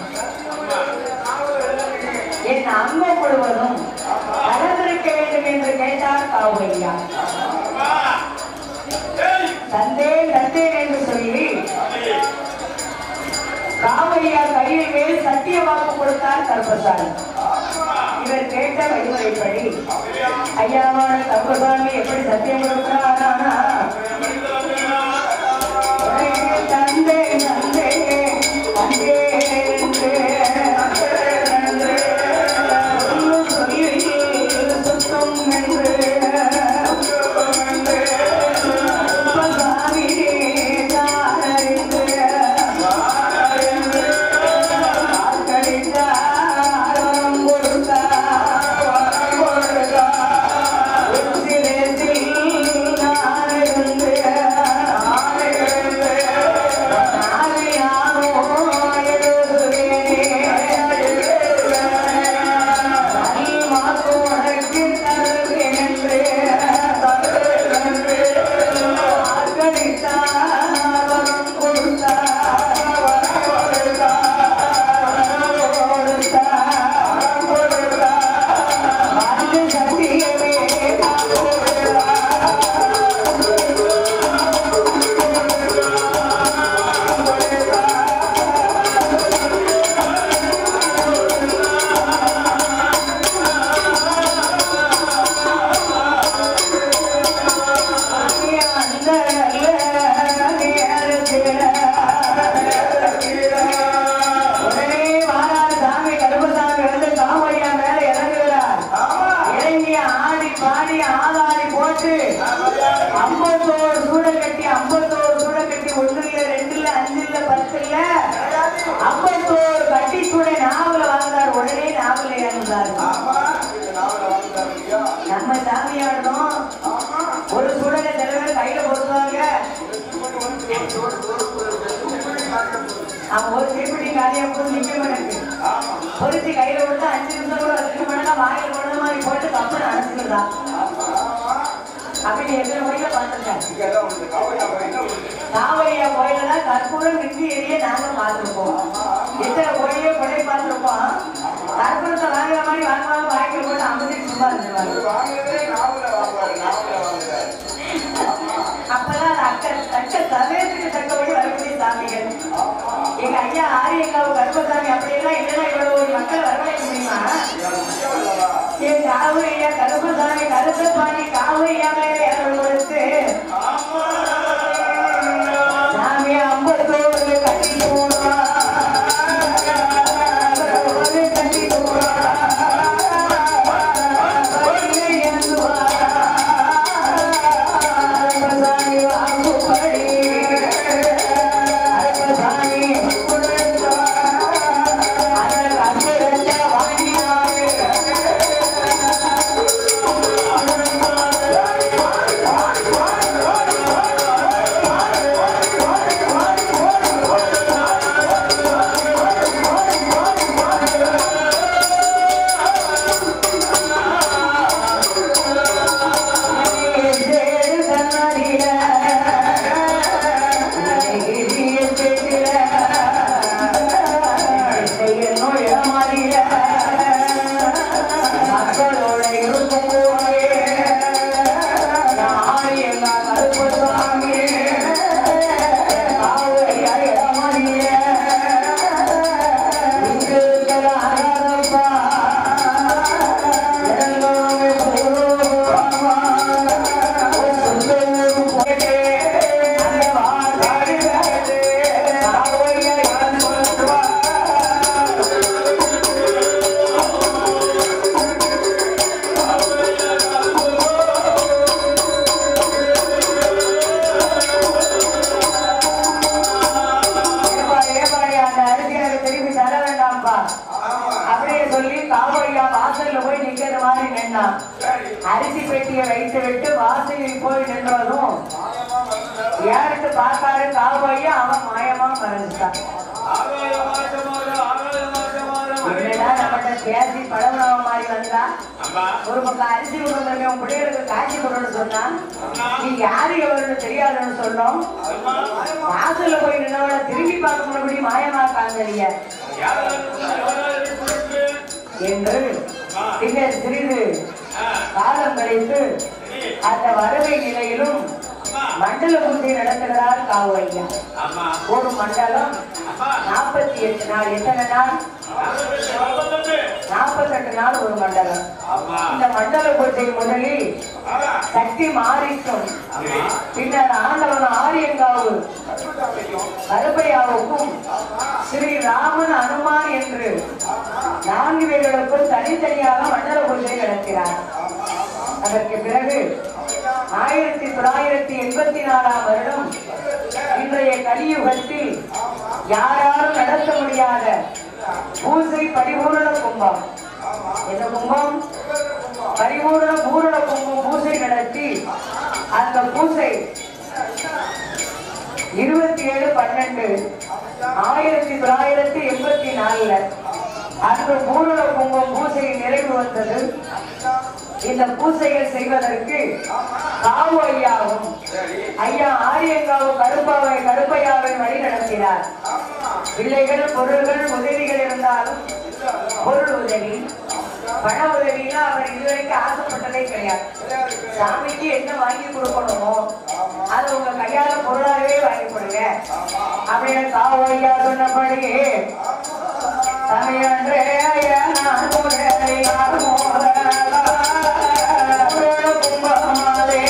என் அங்கம் முழுவதும் கலந்திருக்க வேண்டும் என்று கேட்டார் காவையா தந்தேன் தந்தேன் என்று சொல்லி காவையா கையில் மேல் சத்திய வாக்கு கொடுத்தார் கருப்பசாமி இவர் கேட்ட வழிமுறைப்படி ஐயாவான கருப்பசாமி எப்படி சத்தியம் கொடுக்கிறாரானா தந்தே தந்தே தந்தே என்று சொல்லி சுத்தம் என்று கருப்பசாமி தானறிந்து உடனே மாறாடு சாமி கருப்பசாமி வந்து காமையா மேல இறங்குகிறார் இறங்கி ஆடி பாடி ஆதாரி போட்டு ஐம்பத்தோரு சூட கட்டி ஐம்பத்தோரு சூட கட்டி ஒண்ணு இல்ல ரெண்டு இல்ல அஞ்சு இல்ல பத்து இல்ல ஐம்பத்தோரு கட்டி சூட நாவல வாழ்ந்தார் உடனே நாவல இறந்தார் ஆமா இந்த நாவல வாழ்ந்தாரு ஐயா நம்ம சாமியாடுறோம் ஆமா ஒரு சூடலை சில பேர் கையில போடுவாங்க அவன் ஒரு தீப்பெட்டி காலியா போட்டு நிக்க மாட்டேங்குது ஆமா பொருத்தி கையில விட்டு அஞ்சு நிமிஷம் கூட வச்சுக்க மாட்டா வாயில போடுற மாதிரி போட்டு கப்பல் அணைச்சிருந்தா ஆமா அப்படி எத்தனை கோயில பார்த்துருக்கேன் இங்க எல்லாம் உண்டு காவையா என்ன உண்டு காவலியா கோயில கற்பூரம் நிறுத்தி எரிய நாங்க பார்த்துருப்போம் எத்தனை கோயிலே கொடை பார்த்துருப்போம் கற்பூரத்தை வாங்குற மாதிரி வாங்குவாங்க வாய்க்கு போட்டு ஐம்பது சும்மா இருந்துருவாங்க வாங்குறதே நாவல வாங்குவாரு நாவல வாங்குறாரு அப்பதான் அது அக்க தக்க சமயத்துக்கு தக்கபடி வரக்கூடிய சாமிகள் எங்க ஐயா ஆரியங்காவு கருப்பசாமி அப்படியெல்லாம் இல்லைன்னா இவ்வளவு ஒரு மக்கள் வரவழைக்க முடியுமா என் காவையா கருப்பசாமி கருப்பசாமி காவையா மேல இறந்து கொடுத்து சாமி ஐம்பத்தோரு கட்டி போடுவா ஒரு கட்டி போடுவா கருப்பசாமி வாக்குப்படி கருப்பசாமி கொடுத்தா அந்த கற்பூரத்தை வாங்கினாரு மக்களோட இருக்கும் ஏப்பாடி, ஏப்பாடி, அந்த அரிசி எனக்கு திருப்பி தர வேண்டாம்ப்பா. அப்படியே சொல்லி காவடியா வாசல்ல போய் நிக்கிற மாதிரி நின்னான் சரி அரிசி பெட்டியை வைத்து விட்டு வாசலில் போய் நின்றதும் மாயமா வந்துட்டாரு யாருக்கு பார்த்தாரு காவாயி அவன் மாயமா மறைஞ்சிட்டான் ஆகாய மாற்றமாக ஆகாய மாற்றமாக என்னடா நம்மகிட்ட பேசி பழகுனவ மாதிரி வந்தா அம்மா ஒரு பக்கம் அரிசி கொடுக்குறவங்க உன் பிள்ளைகளுக்கு காட்சி கொடுன்னு சொன்னா நீ யாரு எவருன்னு தெரியாதுன்னு சொன்னோம் அம்மா வாசல்ல போய் நின்னவள திரும்பி பார்க்க முடியும் மாயமா காங்கலிய யாராவது எவராவது கொடுத்து என்று பின்னர் சிறிது காலம் கழித்து அந்த வறுமை நிலையிலும் மண்டல பூஜை நடத்துகிறார் காவு ஐயா அம்மா ஒரு மண்டலம் அம்மா நாற்பத்தி எட்டு நாள் எத்தனை நாள் நாற்பத்தெட்டு நாற்பத்தெட்டு நாள் ஒரு மண்டலம் அம்மா இந்த மண்டல பூஜை முதலில் சக்தி மாறிக்கும் பின்னர் ஆண்டவன் ஆரியங்காவு கருப்பையாவுக்கும் ஸ்ரீ ராமன் அனுமான் என்று நான்கு பேர்களுக்கும் தனித்தனியாக மண்டல பூஜை நடக்கிறார் அதற்கு பிறகு ஆயிரத்தி தொள்ளாயிரத்தி எண்பத்தி நாலாம் வருடம் இன்றைய கலியுகத்தில் யாராலும் நடத்த முடியாத பூசை பரிபூரண கும்பம் என்ன கும்பம் பரிபூரண பூரண கும்பம் பூசை நடத்தி அந்த பூசை இருபத்தி ஏழு பன்னெண்டு ஆயிரத்தி தொள்ளாயிரத்தி எண்பத்தி நாலுல அன்று பூரண கும்பம் பூசை நிறைவு வந்தது இந்த பூசைகள் செய்வதற்கு காவு ஐயாவும் ஐயா ஆரியங்காவு கருப்பாவை கருப்பையாவை வழி நடத்தினார் பிள்ளைகள் பொருள்கள் உதவிகள் இருந்தாலும் பொருள் உதவி பண உதவினா அவர் இதுவரைக்கும் ஆசைப்பட்டதே கிடையாது சாமிக்கு என்ன வாங்கி கொடுக்கணுமோ அதை உங்க கையால பொருளாகவே வாங்கி கொடுங்க அப்படின்னு காவு ஐயா சொன்னபடி சமையன்றே ஐயா நான் முறையாமோ கும்பமாலே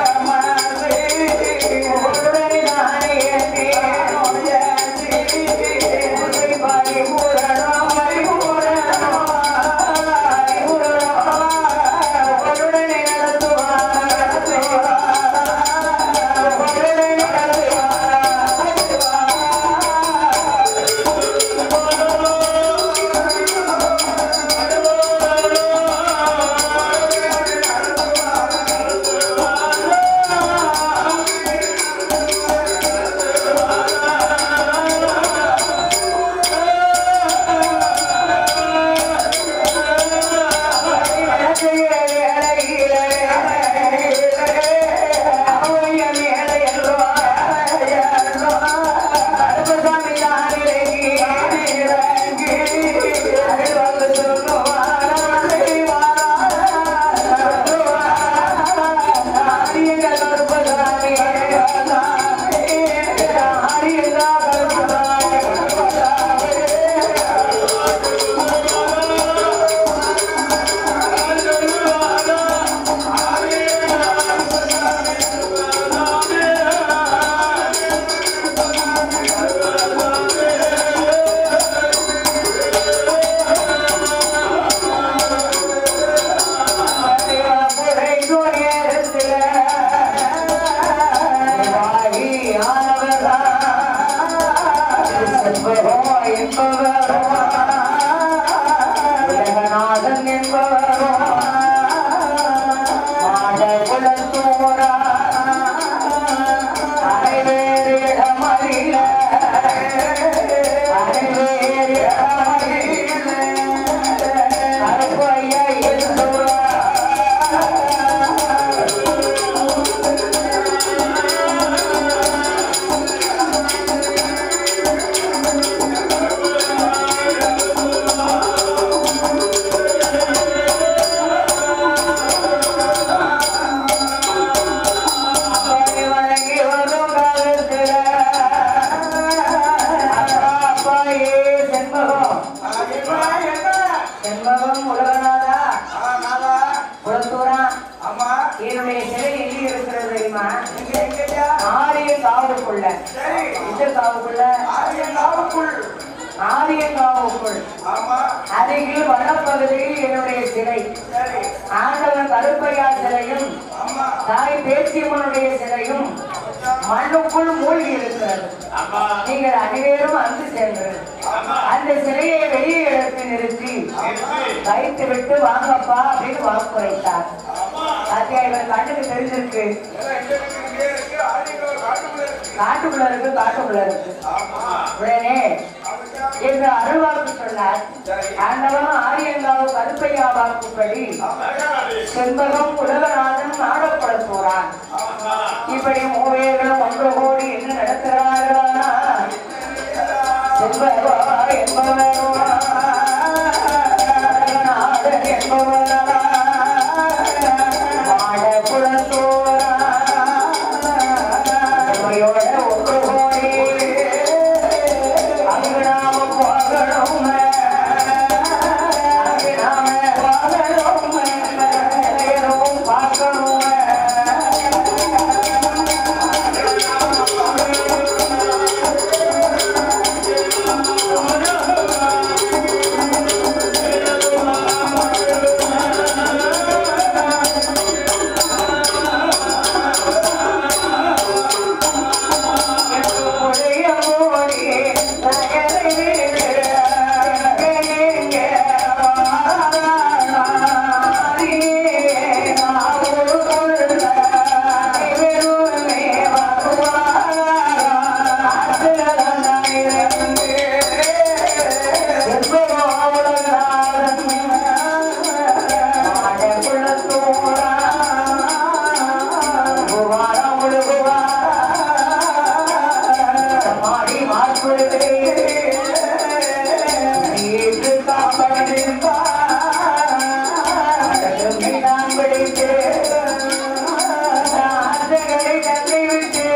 உலகநாதன் என்பவரோ மாடகுலத்தோரா அரைவேறு இடமறிய அரைவேறு இடமறிய கருப்பையா எழுந்துவா அப்படி வணங்கி வரும் காலத்துல அப்பாயே செண்பகம் செண்பகம் உலகநாதா குளத்தூரா என்னுடைய சிலை எங்கே இருக்கிறது தெரியுமா ஆரிய காவுக்குள்ள இந்த காவுக்குள்ள ஆரிய காவுக்குள் அருகில் வனப்பகுதியில் என்னுடைய சிலை ஆண்டவன் கருப்பையா சிலையும் தாய் பேச்சியம்மனுடைய சிலையும் மண்ணுக்குள் மூழ்கி இருக்கிறது ஆமா நீங்கள் அனைவரும் அங்கு சென்று ஆமா அந்த சிலையை வெளியே எடுத்து நிறுத்தி நிறுத்தி. வைத்து விட்டு வாங்கப்பா அப்படின்னு வாக்குரைத்தார் பாத்தியா இவர் கண்ணுக்கு தெரிஞ்சிருக்கு எல்லாம் இங்க இருக்கு, இங்கே இருக்கு, ஆதிக்கம் காட்டுக்குள்ள இருக்கு. காட்டுக்குள்ள இருக்கு காட்டுக்குள்ள இருக்கு ஆமா. உடனே அதுதான் என்று அருள்வாக்கு சொன்னார் ஆண்டவன் ஆரியங்காவு கருப்பையா வாக்குப்படி செண்பகம் உலகநாதன் நாடப்பட போறான் இப்படி மூவேர்களும் ஒன்று கோடி என்ன நடத்துகிறார்களா செண்பகா என்பவனா நாடன் என்பவனா வாழக்குளத்தோரா உமையோட ஒன்று கோடி அங்கு நாம போகணும் அங்கு நாம வாழணும் எல்லோரும் பார்க்கணும் மாடி மாற்றுவதே நீட்டு காப்படிப்பா நான் படித்து ஆசைகளை தள்ளி விட்டு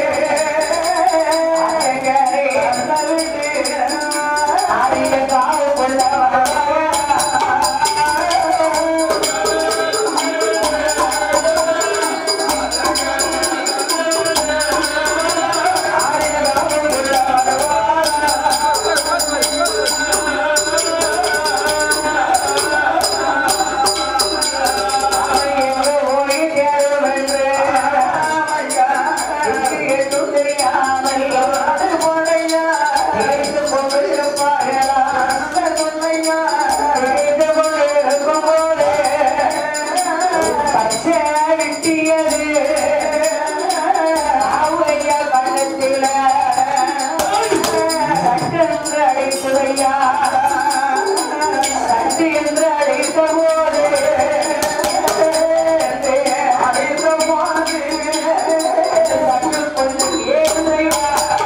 ஆசைகளை தள்ளிவிட்டு ஆரிய காவு கொள்ள சட்டு என்று அழைத்த போது அழைத்த போது சட்டு கொஞ்சம் ஏழையா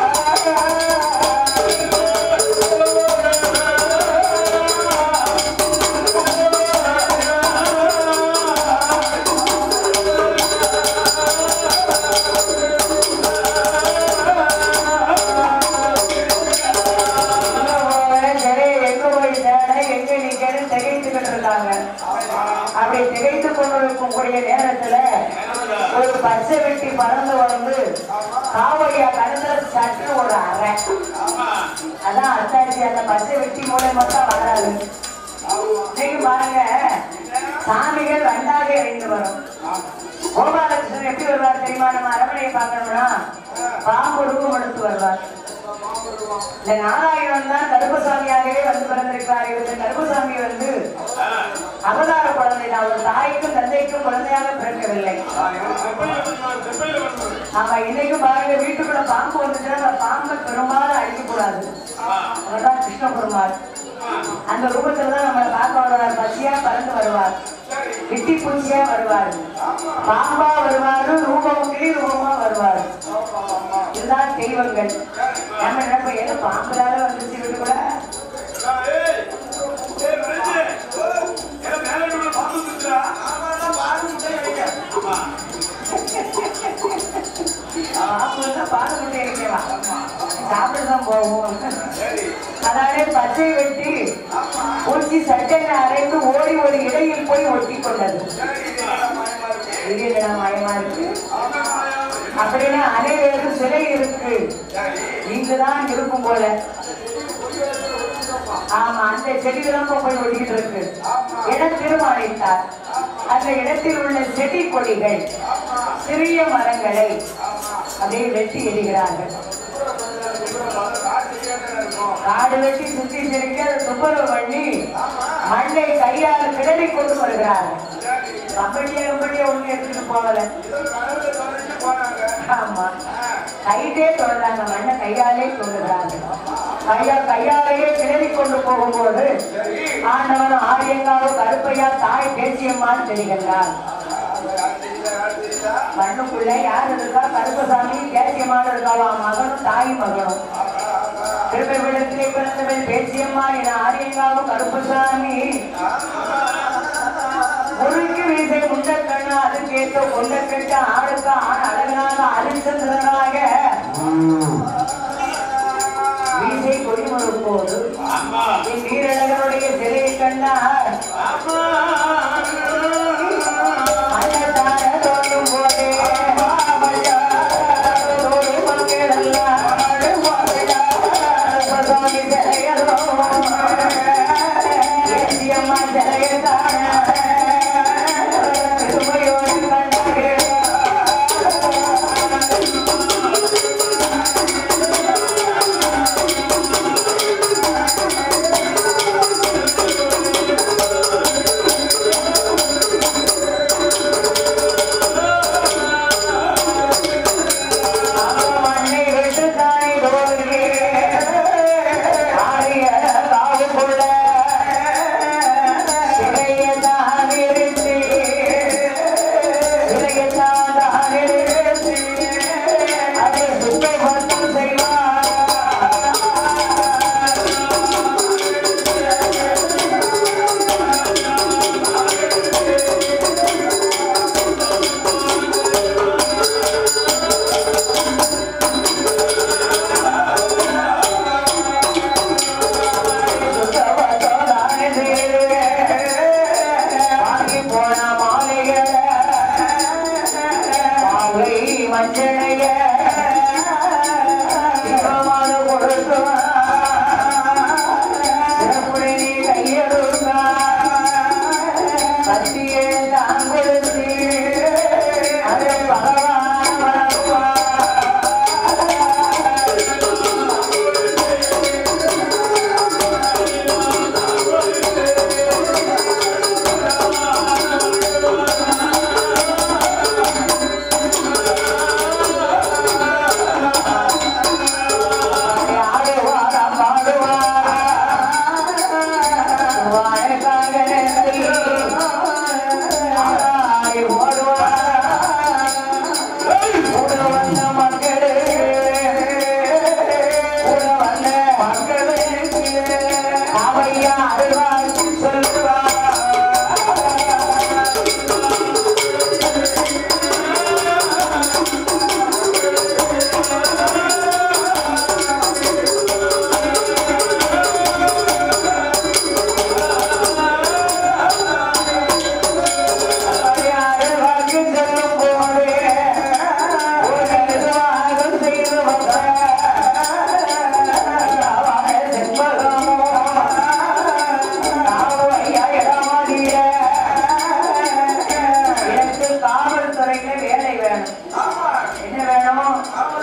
எங்க போய் தேட எங்க நிக்கன்னு திகைத்துக்கிட்டு இருக்காங்க அப்படி திகைத்து கொண்டிருக்கும் கூடிய நேரத்துல ஒரு பச்சை வெட்டி பறந்து வந்து காவடியா கடந்த சட்டு ஒரு அறை அதான் அத்தாச்சி அந்த பச்சை வெட்டி மூலயமா தான் வராது நீங்க பாருங்க சாமிகள் ரெண்டாக இணைந்து வரும் கோபாலகிருஷ்ணன் எப்படி வருவார் தெரியுமா நம்ம அரமனையை பார்க்கணும்னா பாம்பு உருவம் எடுத்து வருவார் இந்த நாராயணன் தான் கருப்பசாமியாகவே வந்து பிறந்திருக்கிறார் இவருக்கு கருப்பசாமி வந்து அவதார குழந்தை தான் ஒரு தாய்க்கும் தந்தைக்கும் குழந்தையாக பிறக்கவில்லை ஆமா இன்னைக்கும் பாருங்க வீட்டுக்குள்ள பாம்பு வந்துச்சுன்னா அந்த பாம்பை பெரும்பாலும் அடிக்கக்கூடாது அவர்தான் கிருஷ்ணபெருமாள் அந்த ரூபத்துல தான் நம்மளை பார்க்க வருவார் பசியா பறந்து வருவார் விட்டி பூச்சியா வருவார் பாம்பா வருவாரு ரூபம் கிளி ரூபமா வருவார் இதுதான் தெய்வங்கள் நம்ம நினைப்போம் ஏதோ பாம்புலால வந்துச்சு வீட்டுக்குள்ள பாம்புன்னா பால் முட்டை வைக்கலாம் சாப்பிட்டுதான் போவோம் அதாலே பச்சை வெட்டி பூச்சி சட்டையில அரைந்து ஓடி ஒரு இடையில் போய் ஒட்டி கொண்டது இது என்னடா மயமா இருக்கு அப்படின்னா அனைவரு சிலை இருக்கு இங்குதான் இருக்கும் போல ஆமா அந்த செடிகளும் போய் ஒட்டிக்கிட்டு இருக்கு என தீர்மானித்தார் அந்த இடத்தில் உள்ள செடி கொடிகள் சிறிய மரங்களை அப்படியே வெட்டி எறிகிறார்கள் வெட்டி சுத்தி சிரிக்க அதை துப்புரவு பண்ணி மண்ணை கையால் கிளறி கொண்டு வருகிறார்கள் கம்பெனியா கம்பெனியா ஒண்ணு எடுத்துட்டு போகல ஆமா கையிலே தொடர்றாங்க மண்ணை கையாலே சொல்லுகிறாங்க கையா கையாலேயே கிளறி கொண்டு போகும்போது ஆண்டவன் ஆரியங்காவும் கருப்பையா தாய் பேசியம்மான்னு தெரிகின்றார் மண்ணுக்குள்ள யார் இருக்கா கருப்பசாமி தேசியமான இருக்காவா மகனும் தாய் மகனும் திருப்பவிடத்திலே பிறந்தவள் பேசியம்மா என ஆரியங்காவும் கருப்பசாமி முறுக்கு வீசை முண்ட கண்ணு அது கேட்ட கொண்ட கெட்ட ஆளுக்கு ஆண் அழகனாக அரிசந்திரனாக வீசை கொடிமறுப்போது என் வீரழகனுடைய சிலையை கண்டார் அன்னதான தோன்றும் போதே தோடு மக்களெல்லாம் சுவாமி சிலையதோ தேசியம்மா சிலையதான பெருமையோடு கண்டார்கள் மண்ணை விட்டு தாய் தோல்வி ஆரிய காவு கொள்ள சிறையத்தான் இருந்து சிறையத்தான் தான் இருந்து அதை சுத்தப்படுத்தும் செய்வார் வாங்கி போன மாலைகளை மாலை மஞ்சளைய சிவமான கொடுத்துவா சிறப்புடை நீ கையெழுத்தா கத்தியே தான் கொடுத்து அதை பகவான் வளர்ப்பா ஆடுவாரா பாடுவாரா வாழக்காக ஆடி ஓடுவாரா கூட வந்த மக்களே கூட வந்த மக்களே அவையா அருள்வாக்கு சொல்லுவா அருள்வாக்கு சொல்லும் போது ஒரு நிர்வாகம் செய்து வந்த அவனை செண்பகமோ தாவையா இடமாடிய எனக்கு காவல்துறையில வேலை வேணும் என்ன வேணும்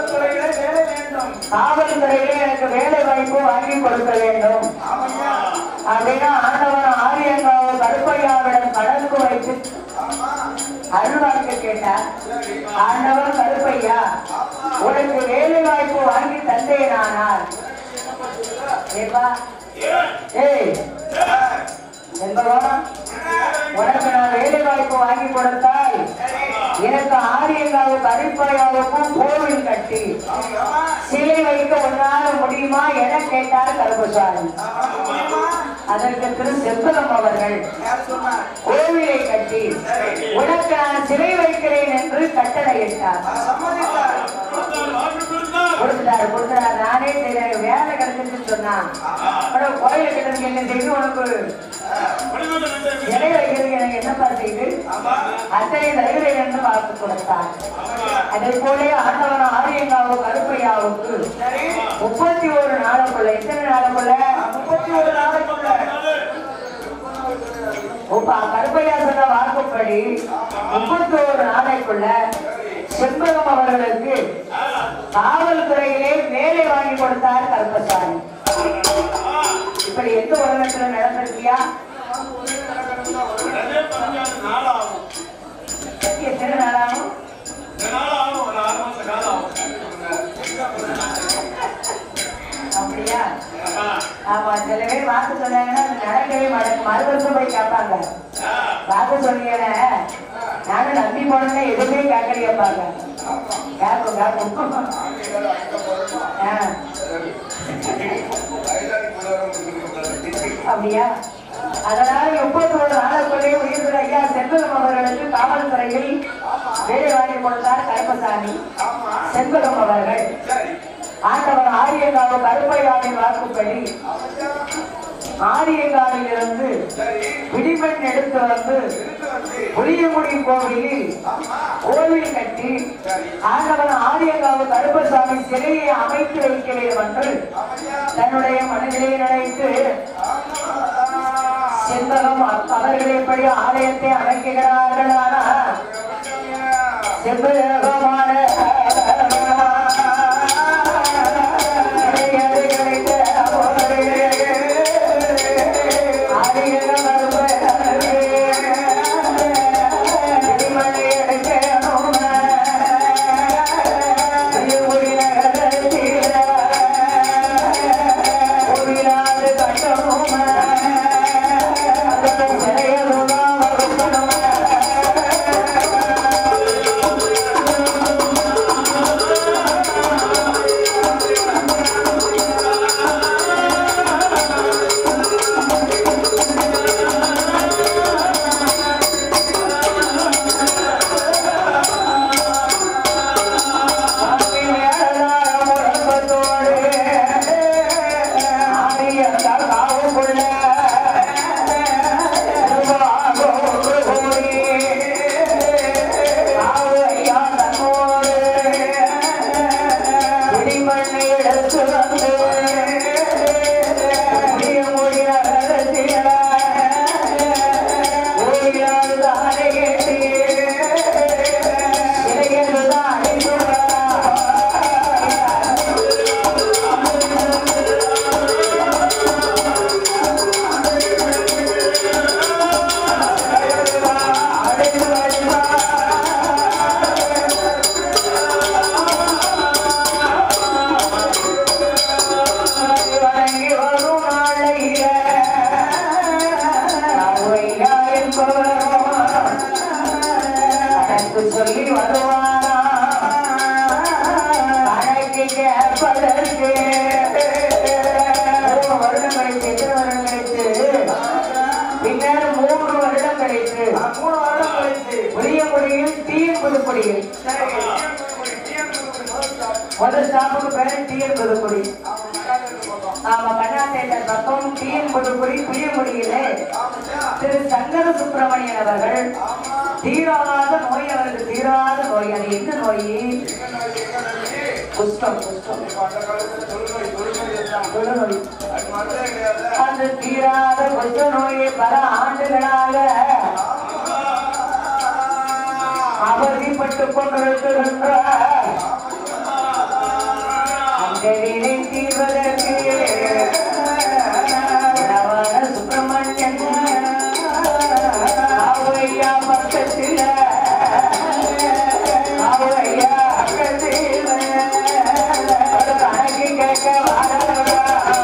காவல்துறையில எனக்கு வேலை வாய்ப்பு வாங்கி கொடுக்க வேண்டும் அப்படின்னா ஆண்டவன் ஆரியங்காவு கருப்பையாவிடம் கடலுக்கு வைத்து அருள்வாக்கு கேட்டார் ஆண்டவன் கருப்பையா உனக்கு வேலை வாய்ப்பு வாங்கி தந்தேனானால் ஏப்பா ஏய் என்பவா உனக்கு நான் வேலை வாய்ப்பு வாங்கி கொடுத்தால் எனக்கு ஆரியங்காவு கருப்பையாவுக்கும் கோவில் கட்டி சிலை வைக்க உன்னால முடியுமா என கேட்டார் கருப்பசாமி அதற்கு திரு செம்பலம் அவர்கள் கோவிலை கட்டி உனக்கு நான் சிலை வைக்கிறேன் என்று கட்டளையிட்டார் கொடுத்துட்டாரு கொடுத்துட்டாரு நானே சரி வேலை கிடைச்சிருச்சுன்னு சொன்னான் அப்புறம் கோயிலை கட்டுறதுக்கு என்ன செய்து உனக்கு சிலை வைக்கிறதுக்கு எனக்கு என்னப்பா செய்து அத்தனை தருகிறேன் என்று வாக்கு கொடுத்தார் அதே போல ஆண்டவன் ஆரியங்காவு கருப்பையாவுக்கு முப்பத்தி ஒரு நாளுக்குள்ள எத்தனை நாளுக்குள்ள முப்பத்தி ஒரு நாளுக்குள்ள உப்பா கருப்பையா சொன்ன வாக்குப்படி முப்பத்தி ஒரு நாளைக்குள்ள செண்பகம் அவர்களுக்கு காவல்துறையிலே வேலை வாங்கி கொடுத்தார் கருப்பசாமி இப்படி எந்த உலகத்துல நடந்திருக்கியா உடனே பதினஞ்சு நாள் ஆகும் எத்தனை நாளாகும் இந்த நாள் ஆகும் ஒரு ஆறு மாச காலம் ஆகும் அப்படியா ஆ, ஆமா சில பேர் வாக்கு சொன்னாங்கன்னா அது நடக்கவே மாட்டேன் மறு வருஷம் போய் கேட்பாங்க ஆ, வாக்கு சொன்னீங்கன்னு நானும் நம்பி போனேன்னா எதுவுமே கேட்கலையாப்பாங்க கேட்கும் கேட்கும் ஆ, அப்படியா அதனால முப்பத்தி ஒரு நாளுக்குள்ளே உயிர்ந்த ஐயா செல்வம் அவர்களுக்கு காவல்துறையில் வேலை வாங்கி கொடுத்தார் கருப்பசாமி செல்வகம் அவர்கள் ஆண்டவர் ஆரியங்காவு கருப்பையாவின் வாக்குப்படி ஆரியங்காவில் இருந்து விடிமண் எடுத்து வந்து புளியங்குடி கோவிலில் கோவில் கட்டி ஆண்டவன் ஆரியங்காவு கருப்பசாமி சிலையை அமைத்து வைக்க வேண்டும் என்று தன்னுடைய மனதிலே நினைத்து செண்பகம் அவர்கள் எப்படி ஆலயத்தை அமைக்கிறார்கள் ஆனால் செவ்வகமான வணங்கி வரும் நாளையில நாவையா என்பவரும் கணக்கு சொல்லி வருவானா கணக்கு கேட்பதற்கு மூணு வருடம் கழித்து எத்தனை வருடம் கழித்து பின்னர் மூன்று வருடம் கழித்து மூணு வருடம் கழித்து புதிய முடியும் தீயின் புதுக்குடியில் முதல் ஸ்டாப்புக்கு பேரு தீயன் புதுக்குடி ஆமா கண்ணாத்தேட்டர் பக்கம் தீயன் புதுக்குடி புளியங்குடியிலே திரு சங்கர சுப்பிரமணியன் அவர்கள் தீராத நோய் அவருக்கு தீராத நோய் அது என்ன நோய் குஷ்டம் குஷ்டம் தொழுநோய் அந்த தீராத குஷ்ட நோயை பல ஆண்டுகளாக அவதிப்பட்டுக் கொண்டிருக்கின்றார் அந்த வினை தீர்வதற்கு ரவண சுப்பிரமணியன் ஆவையா பக்கத்தில் ஆவையா பக்கத்தில் ஒரு கணக்கு கேட்க வாடா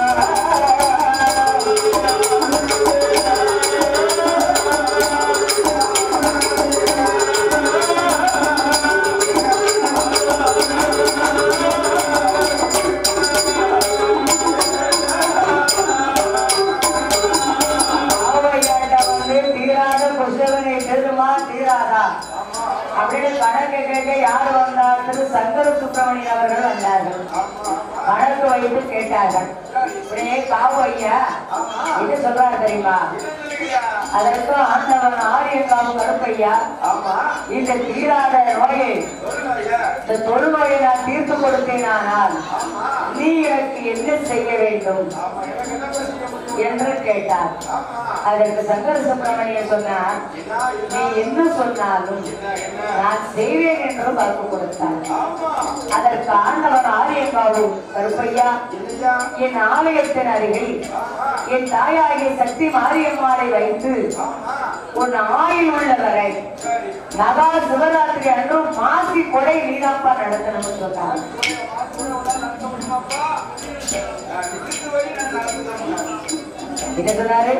ஆவையாட்ட வந்து தீராத குஷவனை தெரியுமா தீராதா அப்படின்னு கணக்கு கேட்க யார் வந்தார் திரு சங்கர சுப்பிரமணியன் அவர்கள் வந்தார்கள் கணக்கு வைத்து கேட்டார்கள் உடனே காவு ஐயா என்ன சொல்றாரு தெரியுமா அதற்கு ஆண்டவன் ஆரியங்காவு கருப்பையா இந்த தீராத நோயை இந்த தொழுநோயை நான் தீர்த்து கொடுத்தேனானால் நீ எனக்கு என்ன செய்ய வேண்டும் என்று கேட்டார் ஆமா அதற்கு சங்கர சுப்பிரமணியன் சொன்னார் என்ன நீ என்ன என்ன சொன்னாலும் என்ன என்ன நான் செய்வேன் என்று வாக்கு கொடுத்தார் ஆமா அதற்கு ஆண்டவர் ஆரியங்காவு கருப்பையா என்னையா என் ஆலயத்தின் அருகில் ஆமா என் தாயாகிய சக்தி மாரியம்மாளை வைத்து ஆமா உன் ஆயுள் உள்ள வரை சரி மகா சிவராத்திரி அன்று மாசி கொடை நீதாப்பா நடத்தணும்னு சொன்னார் என்ன சொன்னாரு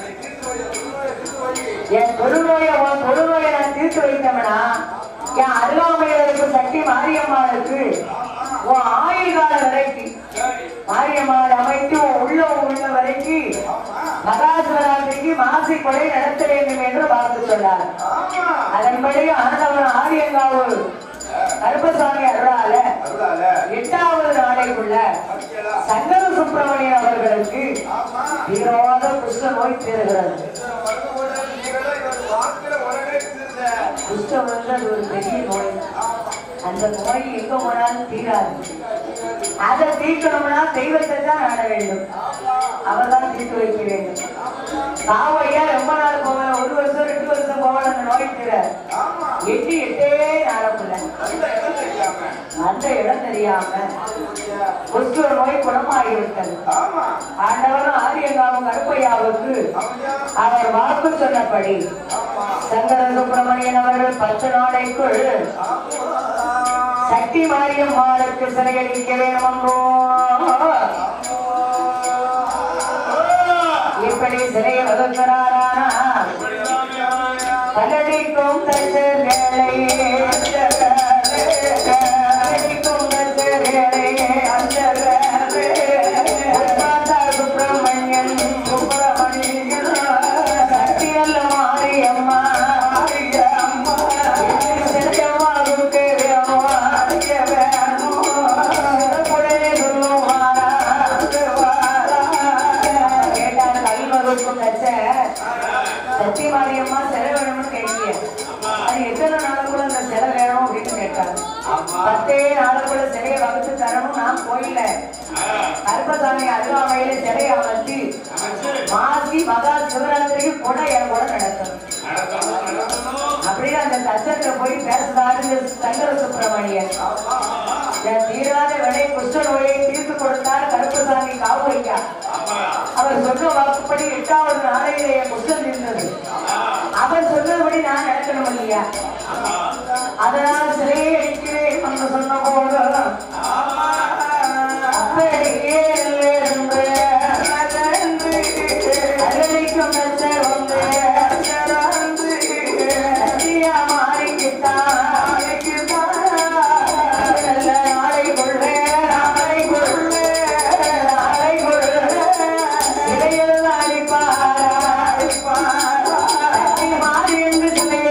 என் தொழுநோயை உன் தொழுநோயை நான் தீர்த்து வைத்தவனா என் அருகாமையில் இருக்கும் சக்தி மாரியம்மாளுக்கு உன் ஆயுள் கால வரைக்கும் மாரியம்மாள் அமைத்து உன் உள்ள உள்ள வரைக்கும் மகா சிவராத்திரிக்கு மாசி கொடை நடத்த வேண்டும் என்று பார்த்து சொன்னார் அதன்படி ஆனந்தவன் ஆரியங்காவு கருப்பசாமி அருளால எட்டாவது நாளைக்குள்ள சங்கர சுப்பிரமணியன் அவர்களுக்கு தீராத குஷ்ட நோய் தீர்கிறது குஷ்டம் வந்து அது ஒரு பெரிய நோய் அந்த நோய் எங்க போனாலும் தீராது அதை தீர்க்கணும்னா தெய்வத்தை தான் நாட வேண்டும் அவர் தான் தீர்த்து வைக்க வேண்டும் காவையா ரொம்ப நாள் போவேன் ஒரு வருஷம் ரெண்டு வருஷம் போவேன் அந்த நோய் தீர எட்டு எட்டே நாளக்குள்ள அந்த இடம் தெரியாம குஷ்ட நோய் குணமாகிவிட்டது ஆண்டவரும் ஆரியங்காவும் கருப்பையாவுக்கு அவர் வாக்கு சொன்னபடி சங்கர சுப்பிரமணியன் அவர்கள் பத்து நாளைக்குள் சக்தி மாரியம்மாளுக்கு சிறையளிக்க வேணுமோ இப்படி சிறையை வகுக்கிறாரானா பலடிக்கும் தச்சர்களையே பலடிக்கும் தச்சர்களையே மாதா சுப்பிரமணியன் சுப்பிரமணியன் சக்தியல்ல மாரியம்மா சிறையம்மாவுக்கு வேணும் அறிய வேணும் சிறப்புடைய சொல்லுவாரா கேட்டார் கல்வகுக்கும் தச்ச சக்தி மாரியம்மா சிலை வேணும்னு கேட்டீங்க அது எத்தனை நாளுக்குள்ள அந்த சிலை வேணும் அப்படின்னு கேட்டாங்க பத்தே நாளுக்குள்ள சிலையை வகுத்து தரணும் நான் கோயில்ல கருப்பசாமி அருகாமையில சிலையை அமைச்சு மாசி மகா சிவராத்திரிக்கு கூட என் கூட நடத்தணும் அப்படியே அந்த தச்சத்துல போய் பேசுறாரு இந்த சங்கர சுப்பிரமணியன் என் தீராத விலை குஷ்ட நோயை தீர்த்து கொடுத்தார் கருப்பசாமி காவு ஐயா அவர் சொன்ன வாக்குப்படி எட்டாவது நாளையில என் குற்றம் இருந்தது அவர் சொன்னபடி நான் நடக்கணும் இல்லையா அதனால் சிலையை அடிக்கிறேன் என்று சொன்ன போது அப்படியே என்று அகலிக்கும் மெச்சர் வந்து சத்தியா மாறிக்கிட்டான் நல்ல நாளைக்குள்ளே நாளைக்குள்ளே நாளைக்குள்ளே இடையில் அடிப்பாரா சக்தி மாறி என்று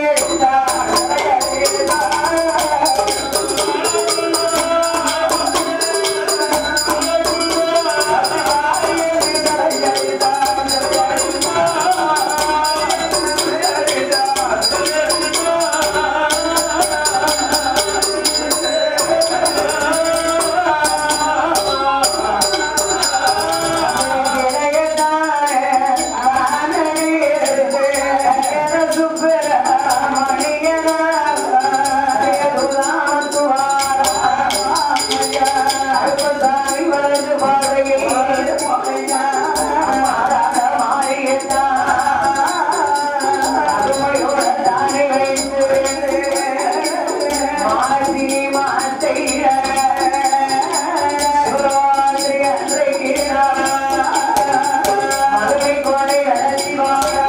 மதுரை கோடை வளர்ச்சி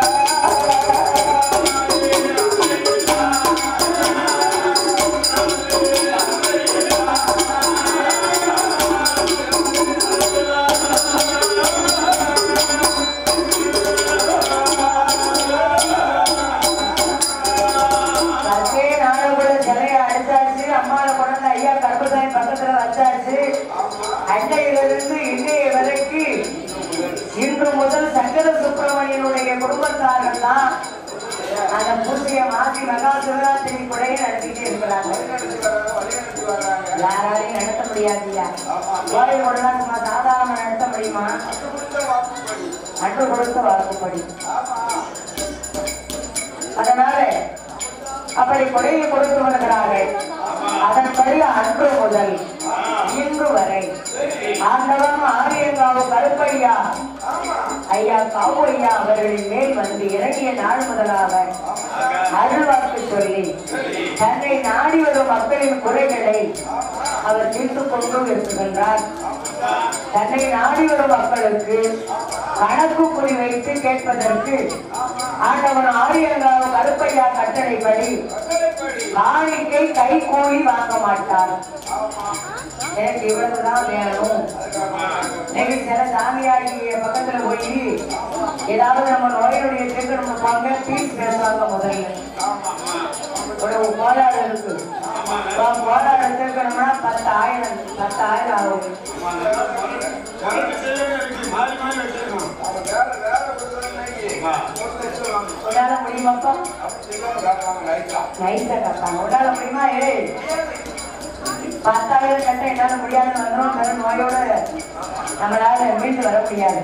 அதே நாடுகுள்ள சிலையை அடிச்சாச்சு அம்மாவை கொண்டு ஐயா கருப்பசாமி பக்கத்துல வச்சாச்சு அன்றையிலிருந்து இன்றைய வரைக்கும் இன்று முதல் சங்கர சுப்பிரமணியனுடைய குடும்பத்தார்கள் தான் அந்த பூஜையை மாற்றி மகா சிவராத்திரி கொடையை நடத்திட்டு இருக்கிறாங்க யாராலையும் நடத்த முடியாதுயா கோயில் கொள்ளலாம் சும்மா சாதாரணமா நடத்த முடியுமா அன்று கொடுத்த வாக்குப்படி அதனால அப்படி கொடையை கொடுத்து வருகிறார்கள் அதன்படி அன்று முதல் இன்று வரை ஆண்டவன் ஆரியங்காவு கருப்பையா ஐயா காவு ஐயா அவர்களின் மேல் வந்து இறங்கிய நாள் முதலாக அருள்வாக்கு சொல்லி தன்னை நாடி வரும் மக்களின் குறைகளை அவர் தீர்த்துக் கொண்டு இருக்குகின்றார் தன்னை நாடி வரும் மக்களுக்கு கணக்கு குறி வைத்து கேட்பதற்கு ஆண்டவன் ஆரியங்காவு கருப்பையா கட்டளைப்படி காணிக்கை கை கூலி வாங்க மாட்டார் எனக்கு இவ்வளவுதான் வேணும் இன்னைக்கு சில சாமியாடி பக்கத்துல போய் ஏதாவது நம்ம நோயினுடைய தீர்க்கணும் போங்க பீஸ் பேசுவாங்க முதல்ல ஒரு கோளாறு இருக்கு இப்போ கோளாறு தீர்க்கணும்னா பத்தாயிரம் பத்தாயிரம் ஆகும் கரண்ட் செய்யவே இருக்கு மாறி மாறி வச்சிருக்கோம் உன்னால முடியுமாப்பா நைஸா கட்டாங்க உன்னால முடியுமா ஏய் பத்தாயிரம் கட்ட என்னால முடியாதுன்னு வந்துடும் பெரும் நோயோட நம்மளால மீண்டு வர முடியாது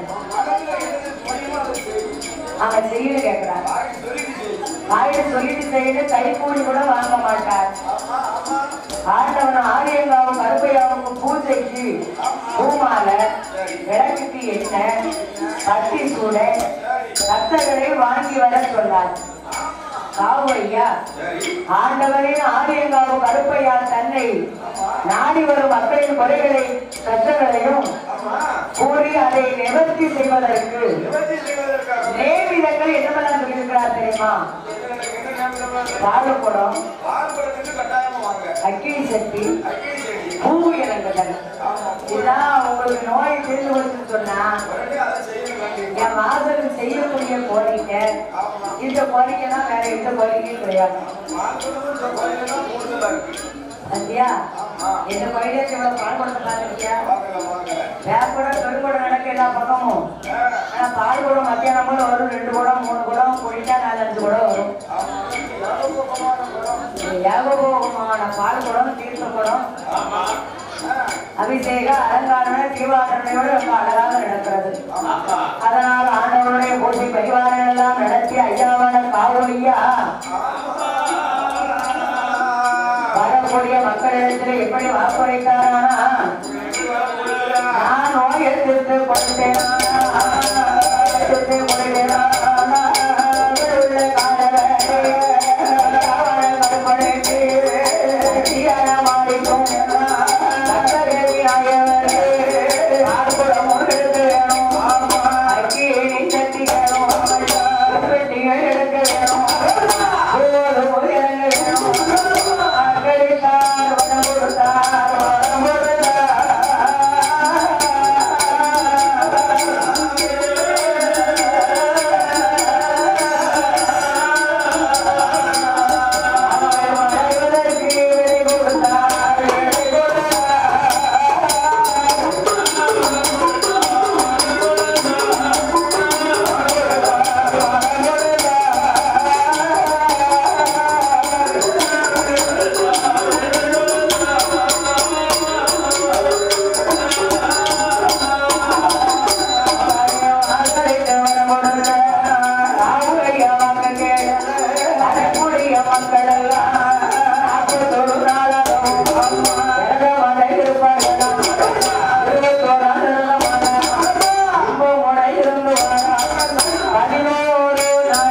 அவன் செய்யல கேட்கிறான் வாயில சொல்லிட்டு செய்யல கைக்கூலி கூட வாங்க மாட்டார் ஆண்டவன் ஆரியங்காவும் கருப்பையாவுக்கு பூஜைக்கு பூமால விளக்குக்கு எண்ணெய் பத்தி சூட ரத்தங்களை வாங்கி வர சொன்னார் காவு ஐயா ஆண்டவரின் ஆரியங்காவு கருப்பையா தன்னை நாடி வரும் மக்களின் குறைகளை கஷ்டங்களையும் கூறி அதை நிவர்த்தி செய்வதற்கு நேவிதங்கள் என்னவெல்லாம் சொல்லியிருக்கிறார் தெரியுமா பாலக்குடம் அக்கினி சக்தி பூ இறங்குதல் இதுதான் உங்களுக்கு நோய் தீர்ந்து கொடுத்து சொன்னா என் மாதம் செய்யக்கூடிய கோரிக்கை இந்த கோரிக்கை தான் வேற எந்த கோரிக்கையும் கிடையாது சந்தியா எந்த கோயிலுக்கு இவ்வளவு பால் கொடுத்த பார்த்துருக்கியா வேப்படம் தொடுகுடம் நடக்க எல்லா பக்கமும் ஆனா பால் குடம் மத்தியானம் வரும் ரெண்டு குடம் மூணு குடம் குடிச்சா நாலஞ்சு குடம் வரும் ஏகபோகமான பால் குடம் தீர்த்த குடம் அபிஷேக அலங்கார தீவாரணயோடு ரொம்ப அழகாக நடக்கிறது அதனால் ஆண்டவருடைய பூஜை பரிவாரம் எல்லாம் நடத்தி ஐயாவான காவலியா வரக்கூடிய மக்களிடத்தில் எப்படி வாக்குரைத்தாரானா நான் நோய் எடுத்து கொடுத்தேன் எடுத்து கொடுத்தேன் உள்ள காலவே பதினோரு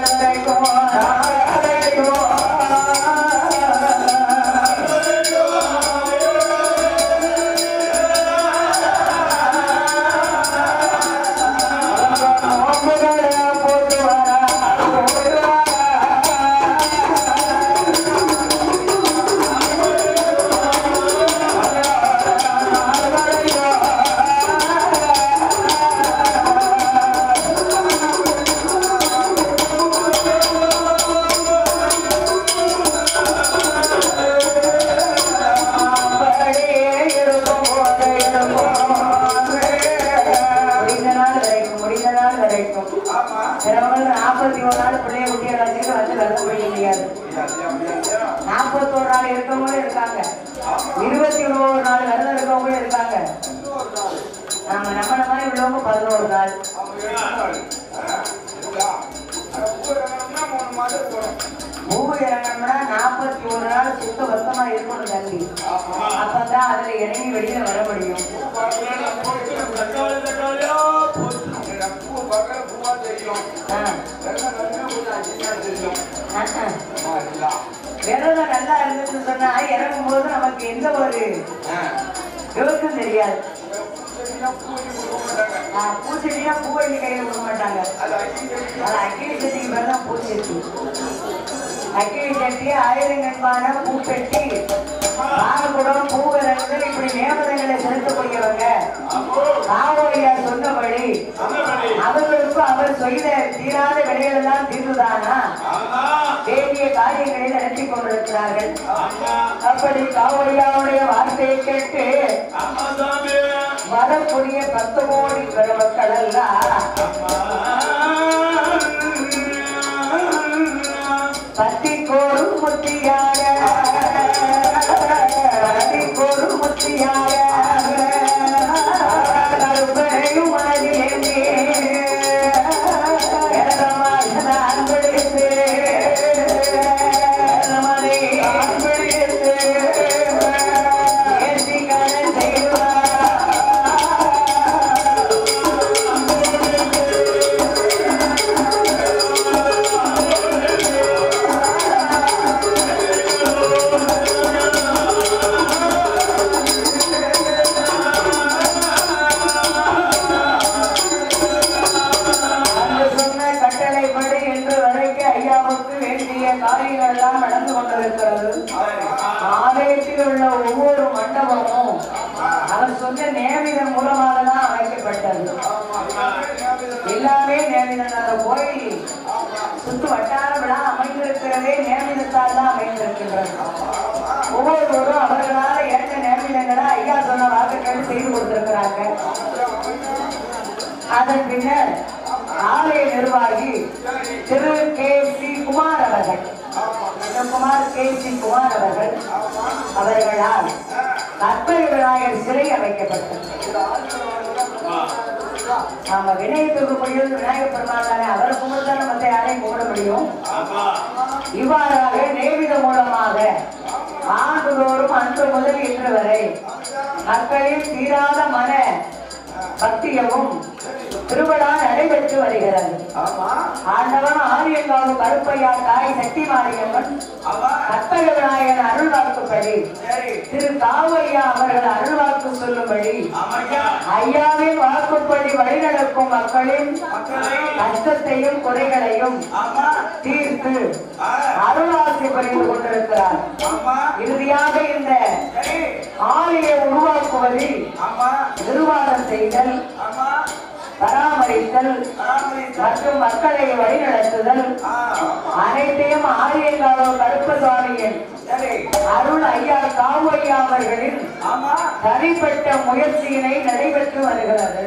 முடிந்த நாள் வரைக்கும் முடிந்த நாள் வரைக்கும் சிலவங்க நாற்பத்தி ஒரு நாள் பிள்ளைய குட்டியை வச்சுட்டு வந்து வெள்ள போய் முடியாது நாற்பத்தோரு நாள் இருக்கவங்களும் இருக்காங்க இருபத்தி ஒரு நாள் விரதம் இருக்கவங்களும் இருக்காங்க நாம நம்மள மாதிரி உள்ளவங்க பதினோரு நாள் பூமி இறங்கணும்னா நாற்பத்தி ஒரு நாள் சுத்த பத்தமா இருக்கணும் தம்பி அப்பதான் அதுல இறங்கி வெளியில வர முடியும் தக்காளி தக்காளியா போச்சு ஆ. ஆ, ஆ. விரதம் நல்லா இருந்துச்சுன்னு சொன்னா இறங்கும் போது நமக்கு எந்த ஒரு யோசனை தெரியாது ஆ, பூச்செடியா பூவள்ளி கையில கொடுக்க மாட்டாங்க அது அக்கினி சட்டிக்கு பேர் தான் பூச்செடி அக்கினி சட்டி ஆயிரங்கண்பான பூப்பெட்டி பாலகுடம் பூவிரங்கு இப்படி நேமதங்களை செலுத்தக்கூடியவங்க ராவோயா சொன்னபடி சொன்னபடி. அவர்களுக்கும் அவர் செய்த தீராத விலைகளெல்லாம் தீர்ந்துதானா ஆமா வேண்டிய காரியங்களை நடத்தி கொண்டிருக்கிறார்கள் ஆமா அப்படி காவலியாவுடைய வார்த்தையை கேட்டு ஆமா சாமி வரக்கூடிய பத்து கோடி பெருமக்கள் எல்லாம் பத்தி கோரும் முத்தியாக பத்தி கோரும் முத்தியாக கருப்பனையும் மனதிலேந்தி ஏகமாய் அன்பளித்து நமதை அன்பளித்து ஏற்றி கடன் செய்வார் அன்று சொன்ன கட்டளைப்படி இன்று வரைக்கும் ஐயாவுக்கு வேண்டிய காரியங்கள் எல்லாம் நடந்து கொண்டிருக்கிறது ஆலயத்தில் உள்ள ஒவ்வொரு மண்டபமும் அவர் சொன்ன நேமிதம் மூலமாக தான் அமைக்கப்பட்டது எல்லாமே நேமிதம் அந்த கோயில் சுத்து வட்டாரம்லாம் அமைந்திருக்கிறதே நேமிதத்தால் தான் அமைந்திருக்கின்றது ஒவ்வொருவரும் அவர்களால் ஏற்ற நேமிதங்களை ஐயா சொன்ன வாக்குகள் செய்து கொடுத்திருக்கிறாங்க அதன் பின்னர் ஆலய நிர்வாகி திரு கே சி குமார் அவர்கள் திரு குமார் கே சி குமார் அவர்கள் அவர்களால் கற்பக விநாயகர் சிலை அமைக்கப்பட்டது நாம விநாயகத்துக்கு முடியும் விநாயகர் பெருமாள் தானே அவரை கும்பிட்டு மற்ற யாரையும் கும்பிட முடியும் இவ்வாறாக நேவித மூலமாக ஆண்டுதோறும் அன்று முதல் இன்று வரை மக்களின் தீராத மன பக்தியமும் திருவிழா நடைபெற்று வருகிறது ஆண்டவன் ஆரியங்காவு கருப்பையா தாய் சக்தி மாரியம்மன் கற்பக விநாயகர் அருள்வாக்குப்படி திரு காவையா அவர்கள் அருள்வாக்கு சொல்லும்படி ஐயாவின் வாக்குப்படி வழிநடக்கும் மக்களின் கஷ்டத்தையும் குறைகளையும் தீர்த்து அருளாசி புரிந்து கொண்டிருக்கிறார் இறுதியாக இந்த ஆலய உருவாக்குவதில் நிர்வாகம் செய்தல் பராமரித்தல் மற்றும் மக்களை வழிநடத்துதல் அனைத்தையும் ஆரியங்காவோ கருப்பசுவாமியின் அருள் ஐயா காவு ஐயா அவர்களின் தனிப்பட்ட முயற்சியினை நடைபெற்று வருகிறது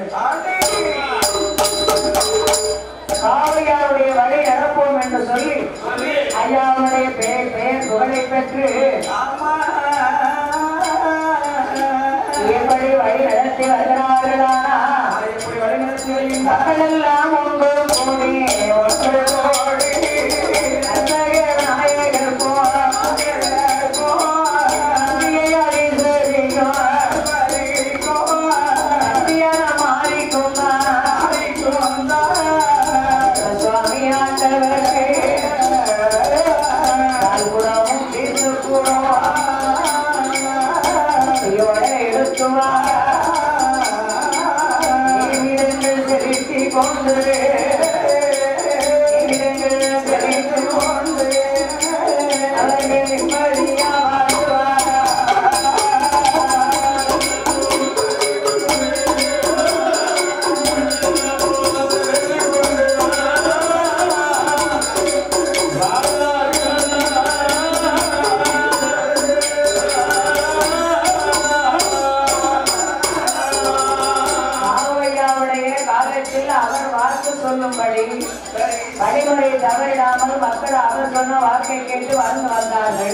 காவையாருடைய வழி நடப்போம் என்று சொல்லி ஐயாவுடைய பெயர் பெயர் புகழை பெற்று எப்படி வழி நடத்தி வருகிறார்களானா மக்களெல்லாம் ஒன்று கூடி ஒன்று கூடி அத்தகைய நாயகர் போல அந்தியை அறிந்தறிந்தோம். அந்தியன மாறிக்கொண்டார். சுவாமி ஆண்டவரே, கால்குடமும் தீர்த்துக்குடம். கையோட எடுத்து வா. நீவிரங்கள் செலுத்திக் கொண்டு நீவிரங்கள் செலுத்திக் கொண்டு அவர்கள் நிம்மதியா வாழ்வார். பாவையாவுடைய காலத்தில் அவர் வாக்கு சொல்லும்படி வழிமுறை தவறிடாமல் மக்கள் அவர் சொன்ன வாக்கை கேட்டு வாழ்ந்து வந்தார்கள்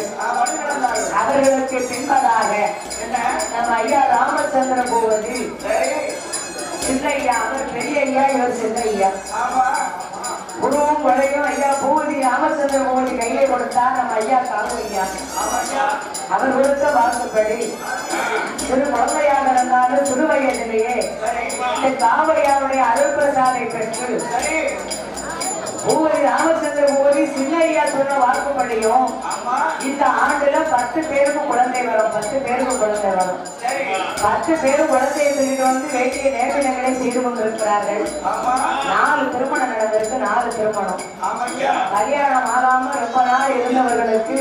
அவர்களுக்கு பின்பதாக நம்ம ஐயா ராமச்சந்திர பூபதி சின்னையா அவர் பெரிய ஐயா இவர் சின்ன ஐயா ஆமா உருவம் கொலையும் ஐயா பூதி ராமச்சந்திர பூதி கையில கொடுத்தா நம்ம ஐயா காவு ஐயா ஆமாய்யா அவர் கொடுத்த வாக்குப்படி சிறு குழந்தையாக இருந்தாலும் சிறு வயதிலேயே இந்த காவையாருடைய அருள்பிரசாதை பெற்று சரி பூவதி ராமச்சந்திர பூவதி சின்ன ஐயா சொன்ன வாக்குப்படியும் ஆமா இந்த ஆண்டுல பத்து பேருக்கு குழந்தை வரும் பத்து பேருக்கு குழந்தை வரும் சரி பத்து பேரும் குழந்தையை தூக்கிட்டு வந்து வேண்டிய நேர்மைகளை செய்து கொண்டிருக்கிறார்கள் ஆமா நாலு திருமணம் நடந்திருக்கு நாலு திருமணம் ஆமாய்யா கல்யாணம் ஆகாம ரொம்ப நாள் இருந்தவர்களுக்கு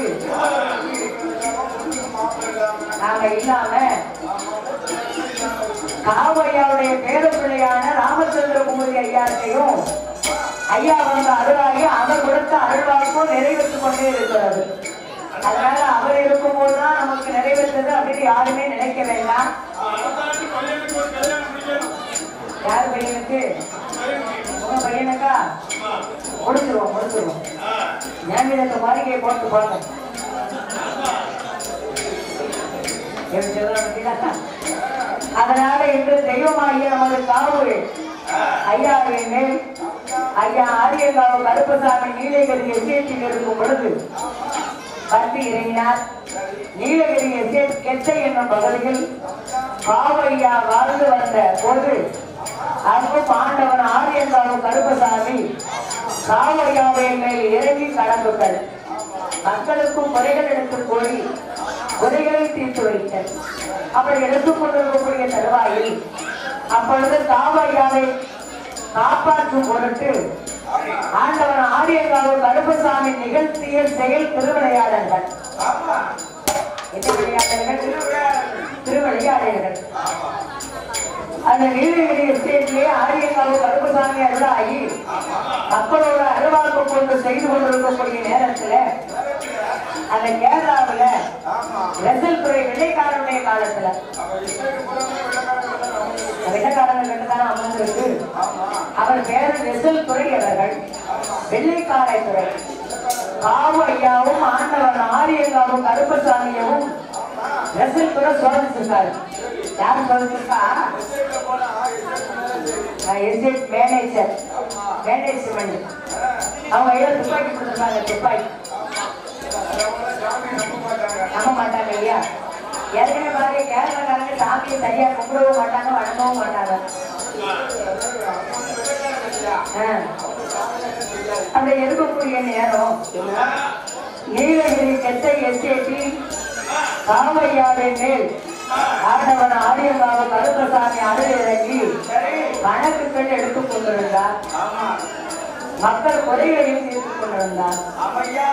நாங்க இல்லாம காவையாவுடைய பேரப்பிள்ளையான ராமச்சந்திர குமரி ஐயாட்டையும் ஐயா வந்த அருளாகி அவர் கொடுத்த அருள்வாக்கும் நிறைவேற்றிக் கொண்டே இருக்கிறது அதனால அவர் இருக்கும்போதுதான் நமக்கு நிறைவேற்றது அப்படின்னு யாருமே நினைக்க வேண்டாம் அதான் பையனுக்கு ஒரு கல்யாணம் முடிக்கணும் யார் பையனுக்கு பையனுக்கு உங்க பையனுக்கா முடிச்சிருவோம் முடிச்சிருவோம் ஞாபகத்தை மாளிகையை போட்டு போங்க எப்படி சொல்றாங்க பார்த்தீங்களா? அதனால இன்று தெய்வமாகிய நமது காவு ஐயாவின் மேல் ஐயா ஆரியங்காவு கருப்பசாமி நீலகிரி எஸ்ஏட்டில் இருக்கும் பொழுது வந்து இறங்கினார் நீலகிரி எஸ்ஏட் கெட்டை என்னும் பகுதியில் காவையா வாழ்ந்து வந்த போது அங்கு பாண்டவன் ஆரியங்காவு கருப்பசாமி காவையாவை மேல் இறங்கி கடம்புகள் மக்களுக்கும் குறைகள் எடுத்து கூறி குறைகளை தீர்த்து வைத்தல் அப்படி எடுத்துக் கொண்டிருக்கக்கூடிய தருவாயில் அப்பொழுது காவையாவை காப்பாற்றும் பொருட்டு ஆண்டவன் ஆரியங்காவு கருப்பசாமி நிகழ்த்திய செயல் திருவிளையாடல்கள் ஆமா என்ன விளையாடல்கள் திருவிளையாடல் திருவிளையாடல்கள் அந்த நீலகிரி எஸ்டேட்லயே ஆரியங்காவு கருப்பசாமி அருளாகி மக்களோட அருள்வாக்கு கொண்டு செய்து கொண்டிருக்கக்கூடிய நேரத்துல அந்த கேரளாவுல ஆமா ரெசல் துறை வெள்ளைக்காரனுடைய காலத்துல அவ இசைக்கு புறமே விளக்காடு வெள்ளைக்காரங்க கிட்டதான அமர்ந்திருக்கு அவர் பேரு ரெசல் துறை அவர்கள் வெள்ளைக்காரை துறை காவு ஐயாவும் ஆண்டவன் ஆரியங்காவும் கருப்பசாமியவும் ரெசல் துறை சோதிச்சிருக்காரு யார் சோதிச்சிருக்கா இசைக்கு போனா இசைக்கு எஸ்டேட் மேனேஜர் மேனேஜ்மெண்ட் அவங்க ஐயா துப்பாக்கி கொடுத்துருக்காங்க துப்பாக்கி சாமி நம்ப மாட்டாங்க நம்ப மாட்டாங்க ஐயா ஏற்கனவே பாருங்க கேரளாக்காரங்க சாமியை சரியா கும்பிடவும் மாட்டாங்க வணங்கவும் மாட்டாங்க ஆ. அப்படி இருக்கக்கூடிய நேரம் நீலகிரி கெட்டை எஸ்ஏடி காமையாவின் மேல் ஆண்டவன் ஆரியங்காவ கருப்பசாமி அருள் இறங்கி கணக்குகள் எடுத்துக் கொண்டிருந்தார் ஆமா மக்கள் குறைகளையும் தீர்த்துக் கொண்டிருந்தார் ஆமையா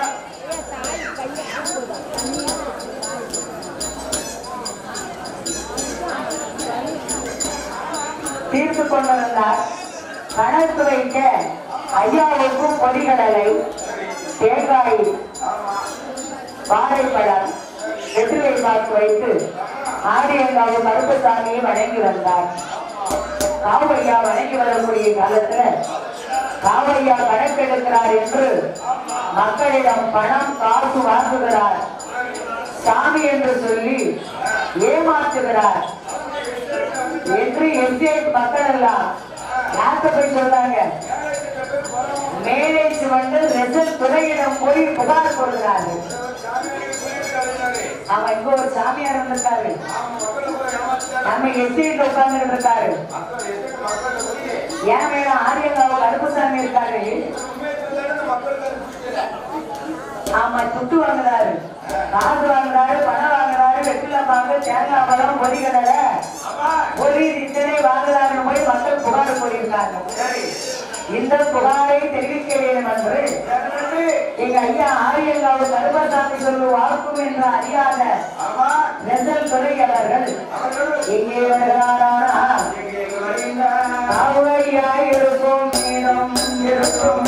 தீர்த்து கொண்டிருந்தார் கணக்கு வைக்க ஐயாவுக்கும் பொடிகடலை தேங்காய் வாழைப்பழம் வெற்றிலை பாக்கு வைத்து ஆரியங்காவு கருப்பசாமியை வணங்கி வந்தார் காவையா வணங்கி வரக்கூடிய காலத்துல காவையா கணக்கெடுக்கிறார் என்று மக்களிடம் பணம் காசு வாங்குகிறார் சாமி என்று சொல்லி ஏமாற்றுகிறார் என்று எஸ்டேட் மக்கள் எல்லாம் யார்கிட்ட போய் சொல்றாங்க மேனேஜ் வந்து ரிசல்ட் துறையிடம் போய் புகார் கொடுக்கிறார்கள் அவன் இங்க ஒரு சாமியார் இருந்திருக்காரு நம்ம எஸ்டேட் உட்கார்ந்துட்டு இருக்காரு ஏன் மேல ஆரியங்காவு கருப்புசாமி இருக்காரு ஆமா துட்டு வாங்குறாரு காசு வாங்குறாரு பணம் வாங்குறாரு வெற்றில பாங்க தேங்காய் பழம் பொறிகடலை பொறி இத்தனை வாங்குறாருன்னு போய் மக்கள் புகார் கூறியிருக்காங்க இந்த புகாரை தெரிவிக்க வேண்டும் என்று எங்க ஐயா ஆரியங்காவு கருப்பசாமி சொல்லும் வாக்கும் என்று அறியாத நெசல் துறை அவர்கள் எங்கே வருகிறாரா காவையா இருக்கும் மீனம் இருக்கும்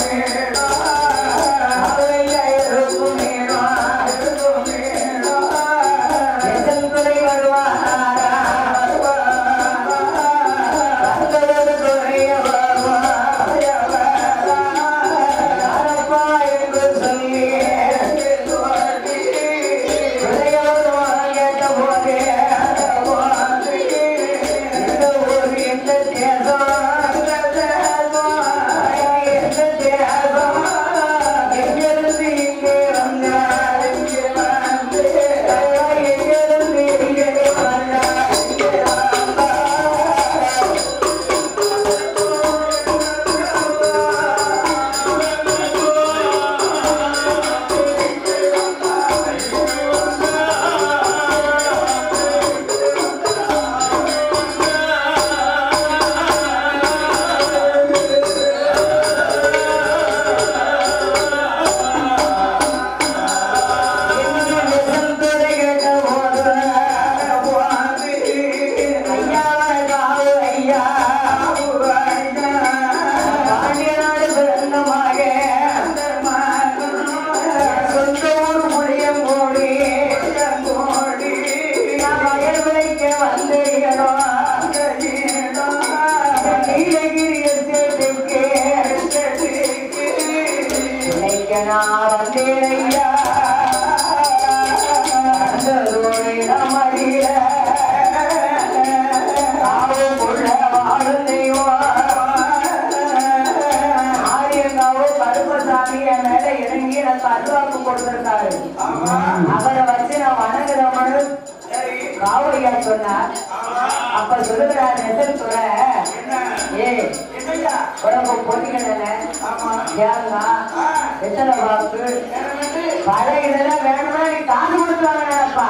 காவையா இருக்கும் மீனம் நெசல் துறை வருவாரா தங்களது துறைய யாரப்பா என்று சொல்லி துறையோடு கேட்ட போதே இந்த ஊர் இந்த தேசம் நான் வந்தேனையா வந்ததோடு நமடிய காவும் கொள்ள வாழும் தெய்வம் ஆரியங்காவோ கருப்பசாமி என் மேல இறங்கி எனக்கு அருவாக்கு கொடுத்திருக்காரு அவரை வச்சு நான் வணங்குறவனு காவலியா சொன்னார் அப்ப சொல்லுகிறார் நெசல் துறை ஏ உடம்பு பொண்ணுங்க ஏங்க எத்தனை வாக்கு பல இதெல்லாம் வேணும்னா நீ காசு கொடுத்து வாங்க நினைப்பா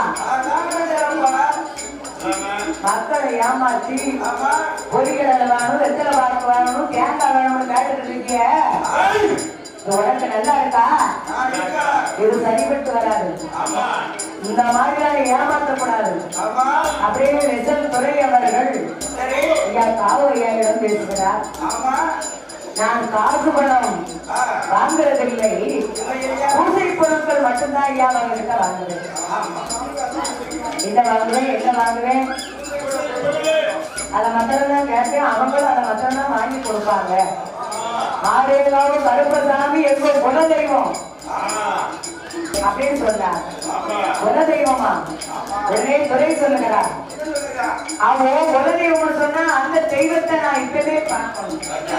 மக்களை ஏமாத்தி பொறிகடலை வேணும் வெத்தலை வாக்கு வேணும் தேங்காய் வேணும்னு கேட்டுட்டு இருக்கிய இந்த உடம்பு நல்லா இருக்கா இது சரிபட்டு வராது இந்த மாதிரியான ஏமாற்றக்கூடாது அப்படியே நெசல் துறை அவர்கள் ஐயா காவு ஐயாவிடம் பேசுகிறார் நான் காசு பணம் வாங்குறதில்லை பூஜை பொருட்கள் மட்டும்தான் ஐயா அவங்ககிட்ட வாங்குறேன் என்ன வாங்குவேன் என்ன வாங்குவேன் அதை மாத்திரம் தான் கேட்டேன் அவங்களும் அதை மாத்திரம் தான் வாங்கி கொடுப்பாங்க ஆரேகாவும் கருப்பசாமி எங்க குலதெய்வம் அப்படின்னு சொன்னார் குலதெய்வமா உடனே துறை சொல்லுகிறார் அவன் குலதெய்வம்னு சொன்னா அந்த தெய்வத்தை நான் இப்பவே பார்க்கணும்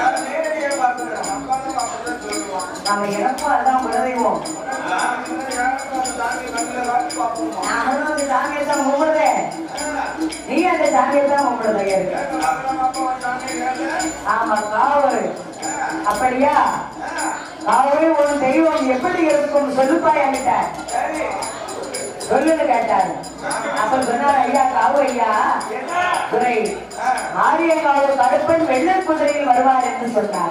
நம்ம எனக்கும் அதுதான் குலதெய்வம் நானும் அந்த சாமியை தான் கும்பிடுறேன் நீ அந்த சாமியை தான் கும்பிடுற இருக்கு ஆமா காவல் அப்படியா காவலே உன் தெய்வம் எப்படி இருக்கும் சொல்லுப்பா என்கிட்ட சொல்லுன்னு கேட்டாரு அப்ப சொன்னார் ஐயா காவு ஐயா துறை ஆரியங்காவு கருப்பன் வெள்ளை குதிரையில் வருவார் என்று சொன்னார்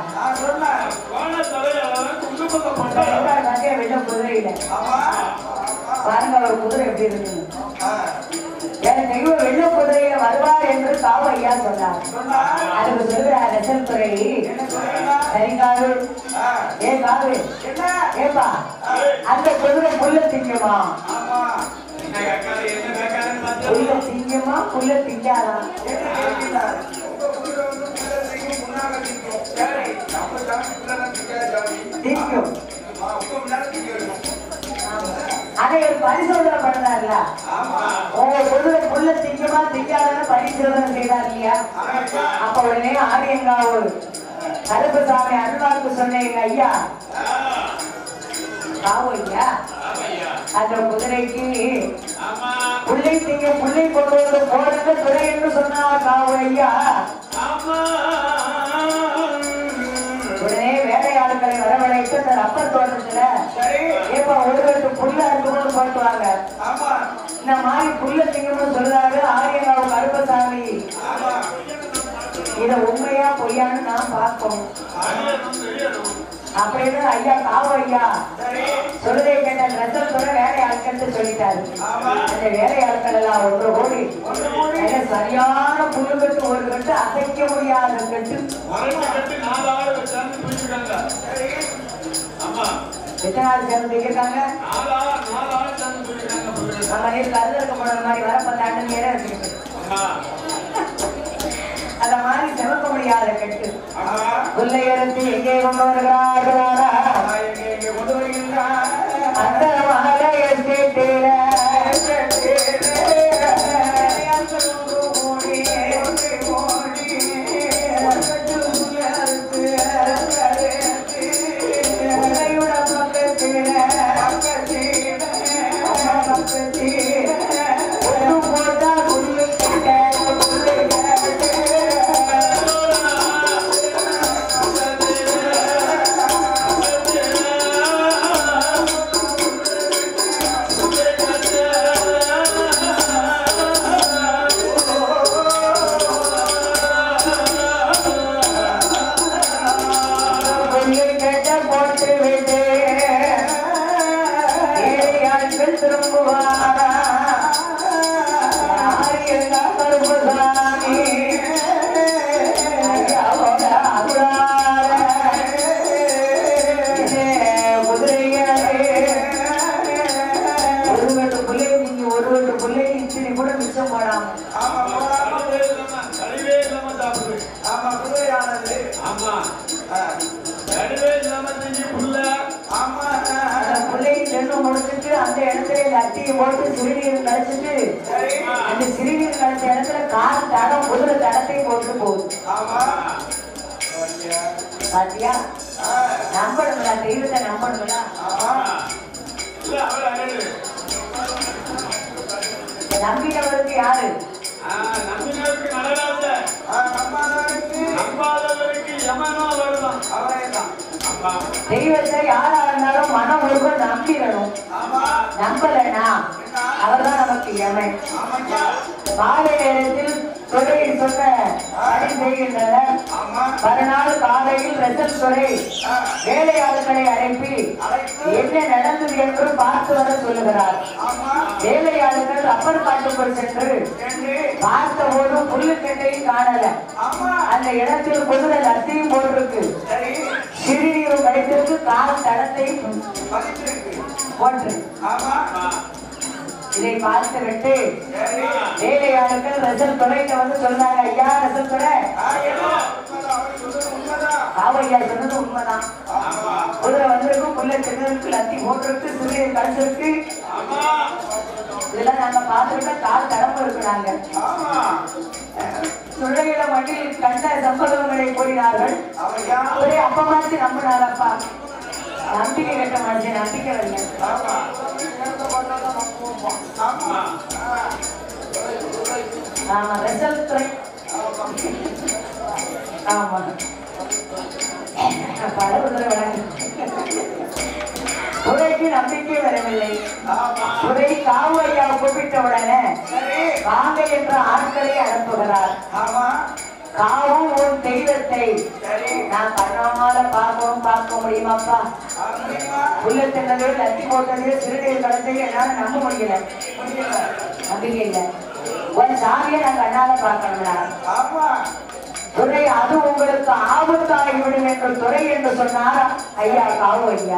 வருவார் பாத்தியா வெள்ளை குதிரையில பாருங்க அவர் குதிரை எப்படி இருக்கு என் தெய்வம் வெள்ளை குதிரையில வருவார் என்று காவு ஐயா சொன்னார் அதுக்கு சொல்கிறார் ரசல் துறை சரி காவு ஏ காவு ஏப்பா அந்த குதிரை புல்ல திங்குமா புல்ல திங்குமா புல்ல திங்காதா திங்கும் அதை ஒரு பரிசோதனை பண்ணார்ல உங்க குதிரை புல்ல திங்குமா திங்காதான்னு பரிசோதனை செய்தார் இல்லையா அப்ப உடனே ஆரியங்காவு கருப்பசாமி அருள்வாக்கு சொன்னேன் ஐயா காவு ஐயா அந்த குதிரைக்கு புள்ளை திங்க புள்ளை கொண்டு வந்து போடுங்க துறை என்று சொன்னார் காவு ஐயா உடனே வேலையாட்களை வரவழைத்து அந்த ரப்பர் தோட்டத்துல ஏப்பா ஒரு கட்டு புல்ல அறுத்து கொண்டு போட்டு வாங்க இந்த மாதிரி புல்ல திங்கணும்னு சொல்றாரு ஆரியங்காவு கருப்பசாமி இத உண்மையா பொய்யான்னு நான் பார்க்கணும் அப்படின்னு ஐயா காவு ஐயா சொல்றதை கேட்ட ரசல் கூட வேலையாட்கள் சொல்லிட்டாரு அந்த வேலையாட்கள் எல்லாம் ஒன்று ஓடி ஐயா, சரியான புல்லு கட்டு ஒரு கட்டு அசைக்க முடியாத கட்டு எத்தனை நாள் சேர்ந்து இருக்காங்க நம்ம நீர் கருதற்கு போன மாதிரி வரப்ப தாண்டு நேரம் இருக்கு அந்த மாதிரி செவக்க முடியாத கட்டு புல்லை எடுத்து எங்கே கொண்டு வருகிறார்களா அந்த மகளை எஸ்டேட்டில போட்டா புல்லு புல்லு அந்த இடத்துல லட்டியை போட்டு சிறுநீர் கழிச்சிட்டு அந்த சிறுநீர் கழிச்ச இடத்துல கார் தடம் குதிரை தடத்தை போட்டு போகுது பாத்தியா நம்பணுங்களா தெய்வத்தை நம்பணுங்களா இல்ல, அவர் அழகு. நம்பினவருக்கு யாரு ஆ, நம்பினவருக்கு நடராஜ. நம்பாதவருக்கு யமனோ வருதான். ஆமா. தெய்வத்தை யாரா இருந்தாலும் மனம் முழுக்க நம்பிடணும் நம்பலனா அவர்தான் நமக்கு எமை மாலை நேரத்தில் துறையை சொன்ன பணி செய்கின்றனர் மறுநாள் காலையில் ரெசல் துறை வேலையாளர்களை அழைப்பி என்ன நடந்தது என்று பார்த்து வர சொல்லுகிறார் வேலையாளர்கள் அப்பர் காட்டுக்குள் சென்று பார்த்தபோது புல்லுக்கட்டையும் காணல அந்த இடத்தில் குதிரை லத்தையும் போட்டிருக்கு சிறுநீரும் வைத்திருக்கு கால் தடத்தையும் போட்டு இதை பார்த்து விட்டு வேலையாளர்கள் ரசல் துறையில வந்து சொன்னாங்க ஐயா ரசல் துறை ஆவையா சொன்னது உண்மைதான் குதிரை வந்திருக்கு புல்ல சின்னருக்கு லத்தி போட்டிருக்கு சிறுநீர் கழிச்சிருக்கு ஆமா. இதெல்லாம் நாங்க பார்த்துருக்கோம் கால் தடம்பு இருக்கு நாங்க துறையில மண்ணில் கண்ட சம்பவங்களை கூறினார்கள் ஒரே அப்பமாச்சு நம்பினாரப்பா நம்பிக்கை கட்ட மனுஷன் நம்பிக்கை வரல ஆமா ரிசல்ட் துறை ஆமா பல குதிரை வழங்கு துறைக்கு நம்பிக்கை வரவில்லை துறை காவு ஐயா கூப்பிட்ட உடனே வாங்க என்ற ஆட்களை அனுப்புகிறார் காவும் உன் தெய்வத்தை நான் கண்ணால பார்க்கவும் பார்க்க முடியுமாப்பா உள்ள தின்னதே லத்தி போட்டதே சிறுநீர் கலத்தையும் என்னால நம்ப முடியல நம்பிக்கை இல்லை உன் சாமியை நான் கண்ணால பார்க்கணும்னா துறை அது உங்களுக்கு ஆபத்தாகிவிடும் என்று துறை என்று சொன்னார் ஐயா காவு ஐயா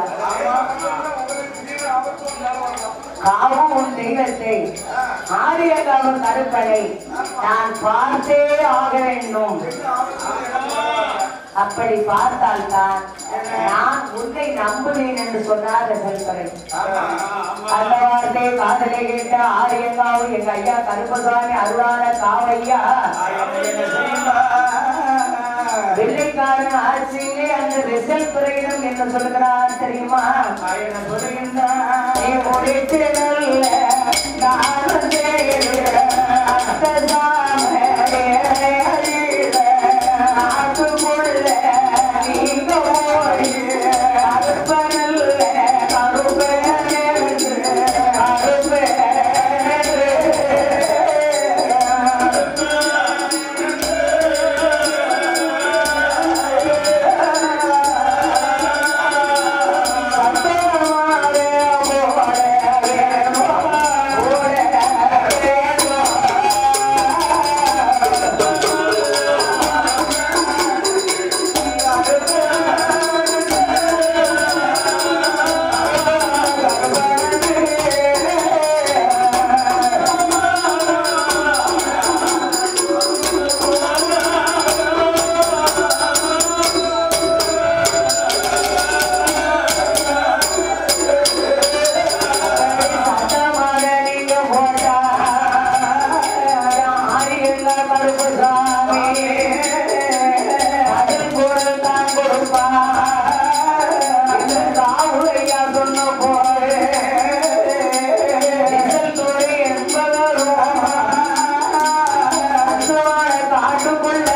காவும் உன் தெய்வத்தை ஆரியகாவும் கருப்பனை நான் பார்த்தே ஆக வேண்டும் அப்படி பார்த்தால்தான் நான் உன்னை நம்புவேன் என்று சொன்னார் ரசல்கரை அந்த வார்த்தை காதலை கேட்ட ஆரியங்காவு எங்க ஐயா கருப்பசாமி அருளான காவையா வெள்ளைக்காரன் ஆட்சியிலே அந்த ரிசல்ட் துறையிடம் என்ன சொல்லுகிறார் தெரியுமா நீ முடித்து நல்ல நானும் செய்கிற அத்ததாமே அறிகிற நாட்டுக்குள்ள நீங்க ஓடி கருப்பனல்ல கருப்பனே கருப்பே காட்டுக்குள்ள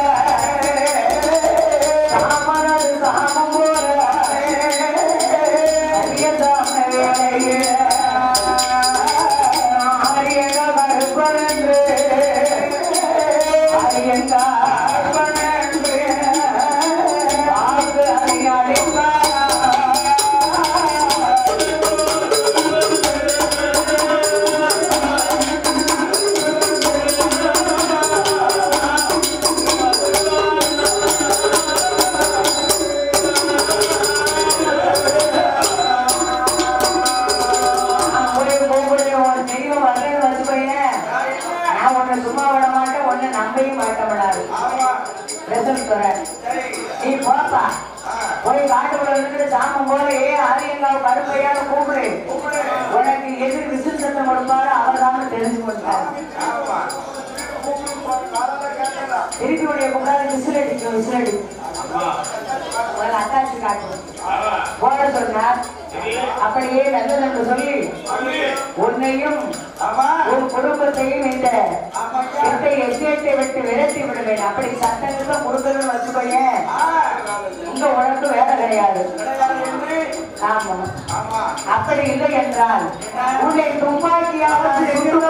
சாமனது சாமம் போல அரியதான வேலையில ஆரியக கருப்பனன்று அரியங்க கருப்பனன்று வாக்கு அறியாடிப்பா அப்படியே போகும்போது உன் தெய்வம் வரலன்னு வச்சுக்கோயேன். நான் உன்னை சும்மா விட மாட்டேன், உன்னை நம்பவும் மாட்டேன்டாரு. ரிசல்ட் தரேன். நீ போப்பா. போய் காட்டுக்குள்ள இருந்துட்டு சாமம் போல, ஏ ஆரியங்காவு கருப்பையான்னு கூப்பிடு. உனக்கு எது விசில் சத்தம் கொடுப்பாரோ அவர் தான் தெரிஞ்சு கொடுத்தாரு ஆமா கூப்பிட்டு போற காலையில கேட்டதா திருப்பி உடைய கூடாது விசில் அடிக்கும் விசில் அடிக்கும் அம்மா ஒரு அத்தாச்சி காட்டும் ஆமா போட சொன்னார் அப்படியே நல்லது என்று சொல்லி சொல்லி உன்னையும் ஆமா உன் குடும்பத்தையும் இந்த ஆமாய்யா. எட்டை எஸ்டேட்டை விட்டு விரட்டி விடுவேன் அப்படி சட்டத்துல கொடுக்கணும்னு வச்சுக்கோயேன் ஆ, இங்க உனக்கு வேலை கிடையாது கிடையாது என்று ஆமா ஆமா அப்படி இல்லை என்றால் உன்னை துப்பாக்கியாவது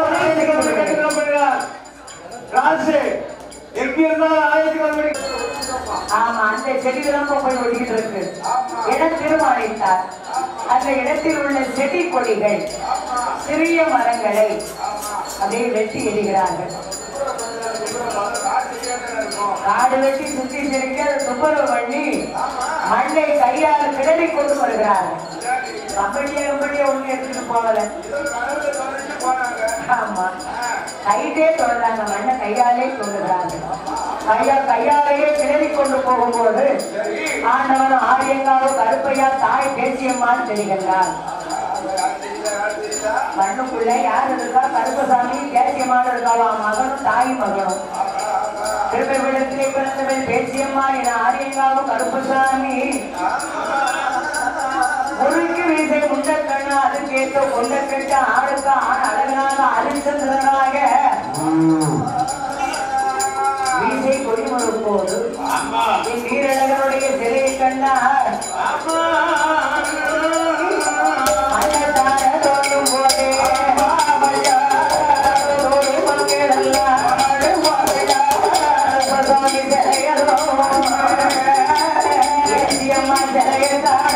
ராசு எங்க இருந்தாலும் ஆயிரத்தி கிலோமீட்டர் ஆமா அந்த செடிகளும் போய் ஒடிக்கிட்டு இருக்கு இடம் தீர்மானித்தார் அந்த இடத்தில் உள்ள செடி கொடிகள் சிறிய மரங்களை அப்படியே வெட்டி எறிகிறார்கள் காடு வெட்டி சுத்தி சிரிக்க அதை துப்புரவு பண்ணி மண்ணை கையால் கிளறி கொண்டு வருகிறார்கள் கம்பெனியா கம்பெனியா ஒண்ணு எடுத்துட்டு போகல ஆமா கையிலே தொடர்றாங்க மண்ணை கையாலே சொல்லுகிறாங்க கையா கையாலேயே கிளறி கொண்டு போகும்போது ஆண்டவன் ஆரியங்காவோ கருப்பையா தாய் பேசியம்மான்னு தெரிகின்றார் மண்ணுக்குள்ள யார் இருக்கா கருப்பசாமி தேசியமான இருக்காவா மகனும் தாய் மகனும் திருப்பவிடத்திலே பிறந்தவள் பேச்சியம்மா என ஆரியங்காவும் கருப்பசாமி முறுக்கு வீசை முண்டக்கண்ணு அது கேட்ட கொண்டக்கட்ட ஆளுக்கு ஆண் அழகனாக அரிசந்திரனாக வீசை கொடிமறும் போது ஆமா என் வீரழகனுடைய சிலையை கண்டார் மன்னதான தோன்றும் போதே தோழி மக்களெல்லாம் கருப்பசாமி சிலையதோ பேச்சியம்மா சிலையதான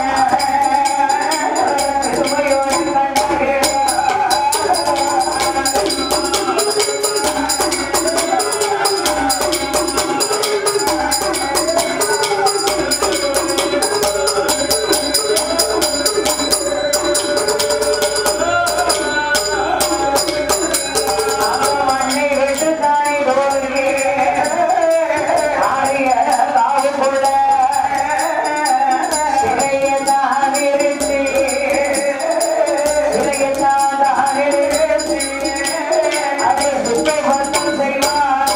பெருமையோடு கண்டார்கள் மண்ணை விட்டு தானே தோல்வி ஆரிய காவு கொள்ள சிலையத்தான் நிறுத்தி சிலையத்தான் தான் நிறுத்தி அதை சுத்தம் செய்வார்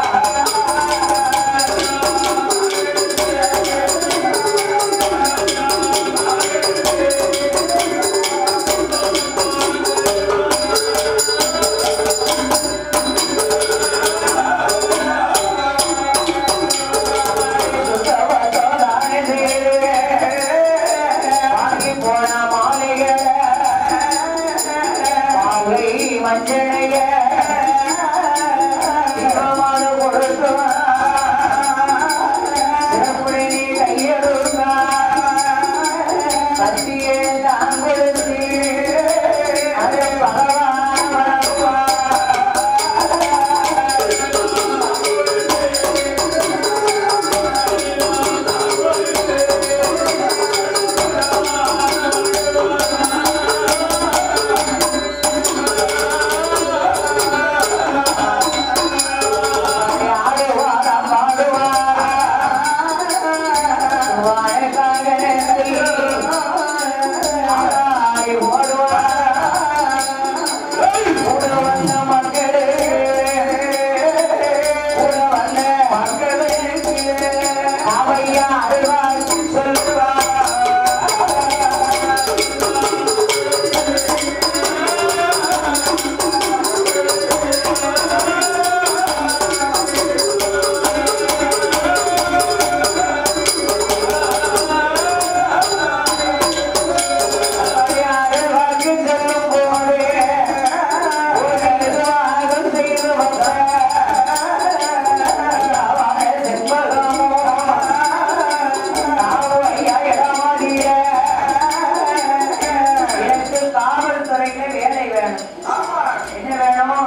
எனக்கு காவல்துறையில வேலை வேணும் என்ன வேணும்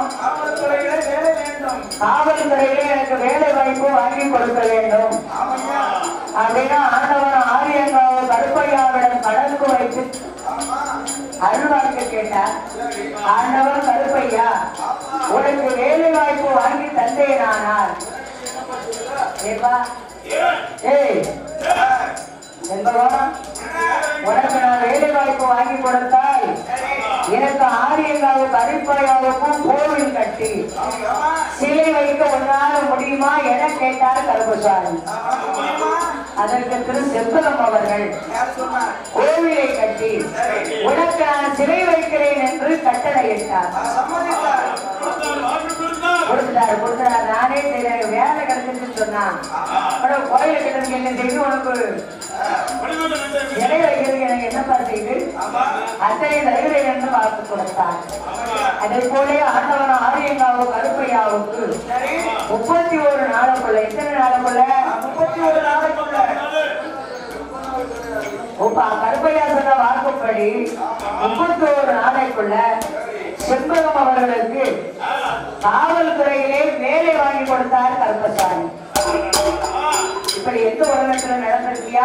காவல்துறையில எனக்கு வேலை வாய்ப்பு வாங்கி கொடுக்க வேண்டும் அப்படின்னா ஆண்டவன் ஆரியங்காவோ கருப்பையாவிடம் கடலுக்கு வைத்து அருள்வாக்கு கேட்டார் ஆண்டவன் கருப்பையா உனக்கு வேலை வாய்ப்பு வாங்கி தந்தேனானால் ஏப்பா ஏய் என்பவா உனக்கு நான் வேலை வாய்ப்பு வாங்கி கொடுத்தால் எனக்கு ஆரியங்காவு கருப்பாயாவுக்கும் கோவில் கட்டி சிலை வைக்க உன்னால முடியுமா என கேட்டார் கருப்பசாமி அதற்கு திரு செம்பலம் அவர்கள் கோவிலை கட்டி உனக்கு நான் சிலை வைக்கிறேன் என்று கட்டளையிட்டார் கொடுத்துட்டாரு கொடுத்துட்டாரு நானே செய்யற வேலை கிடைச்சிட்டு சொன்னான் அப்புறம் கோயில கிட்ட என்ன செய்து உனக்கு சிலை வைக்கிறது எனக்கு என்னப்பா செய்து அத்தனை தருகிறேன் என்று வாக்கு கொடுத்தார் அதே போல ஆண்டவன் ஆரியங்காவு கருப்பையாவுக்கு முப்பத்தி ஒரு நாளுக்குள்ள எத்தனை நாளுக்குள்ள முப்பத்தி ஒரு நாளுக்குள்ள உப்பா கருப்பையா சொன்ன வாக்குப்படி முப்பத்தி ஒரு நாளைக்குள்ள செண்பகம் அவர்களுக்கு காவல்துறையிலே வேலை வாங்கி கொடுத்தார் கருப்பசாமி இப்படி எந்த உலகத்துல நடந்திருக்கியா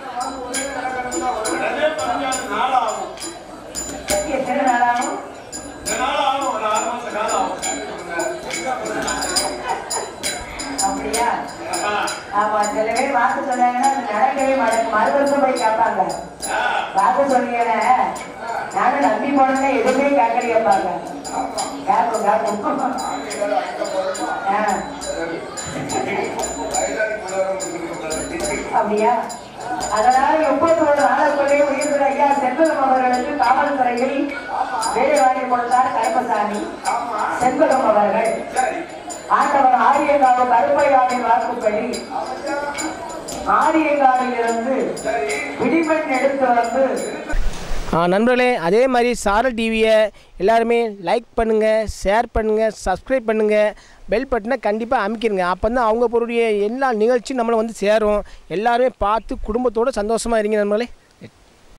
எத்தனை நாளாகும் அப்படியா ஆமா சில பேர் வாக்கு சொன்னாங்கன்னா அது நடக்கவே மாட்டேன் மறு வருஷம் போய் கேட்பாங்க வாக்கு சொன்னீங்க நானும் நம்பி போனேன்னா எதுவுமே கேட்கலையப்பாங்க கேட்கும் கேட்கும் ஆ, அப்படியா அதனால முப்பத்தி ஒரு நாளுக்குள்ளே உயிர்ந்த ஐயா செண்பகம் அவர்களுக்கு காவல்துறையில் வேலை வாங்கி கொடுத்தார் கருப்பசாமி செண்பகம் அவர்கள் ஆண்டவர் ஆரியங்காவு கருப்பையாவின் வாக்குப்படி ஆரியங்காவில் இருந்து பிடிபெண் எடுத்து வந்து ஆ, நண்பர்களே அதே மாதிரி சாரல் டிவியை எல்லாருமே லைக் பண்ணுங்கள் ஷேர் பண்ணுங்கள் சப்ஸ்கிரைப் பண்ணுங்கள் பெல் பட்டனை கண்டிப்பாக அமைக்கிருங்க அப்போ தான் அவங்க பொருடைய எல்லா நிகழ்ச்சியும் நம்மளை வந்து சேரும் எல்லாருமே பார்த்து குடும்பத்தோடு சந்தோஷமாக இருங்க நண்பர்களே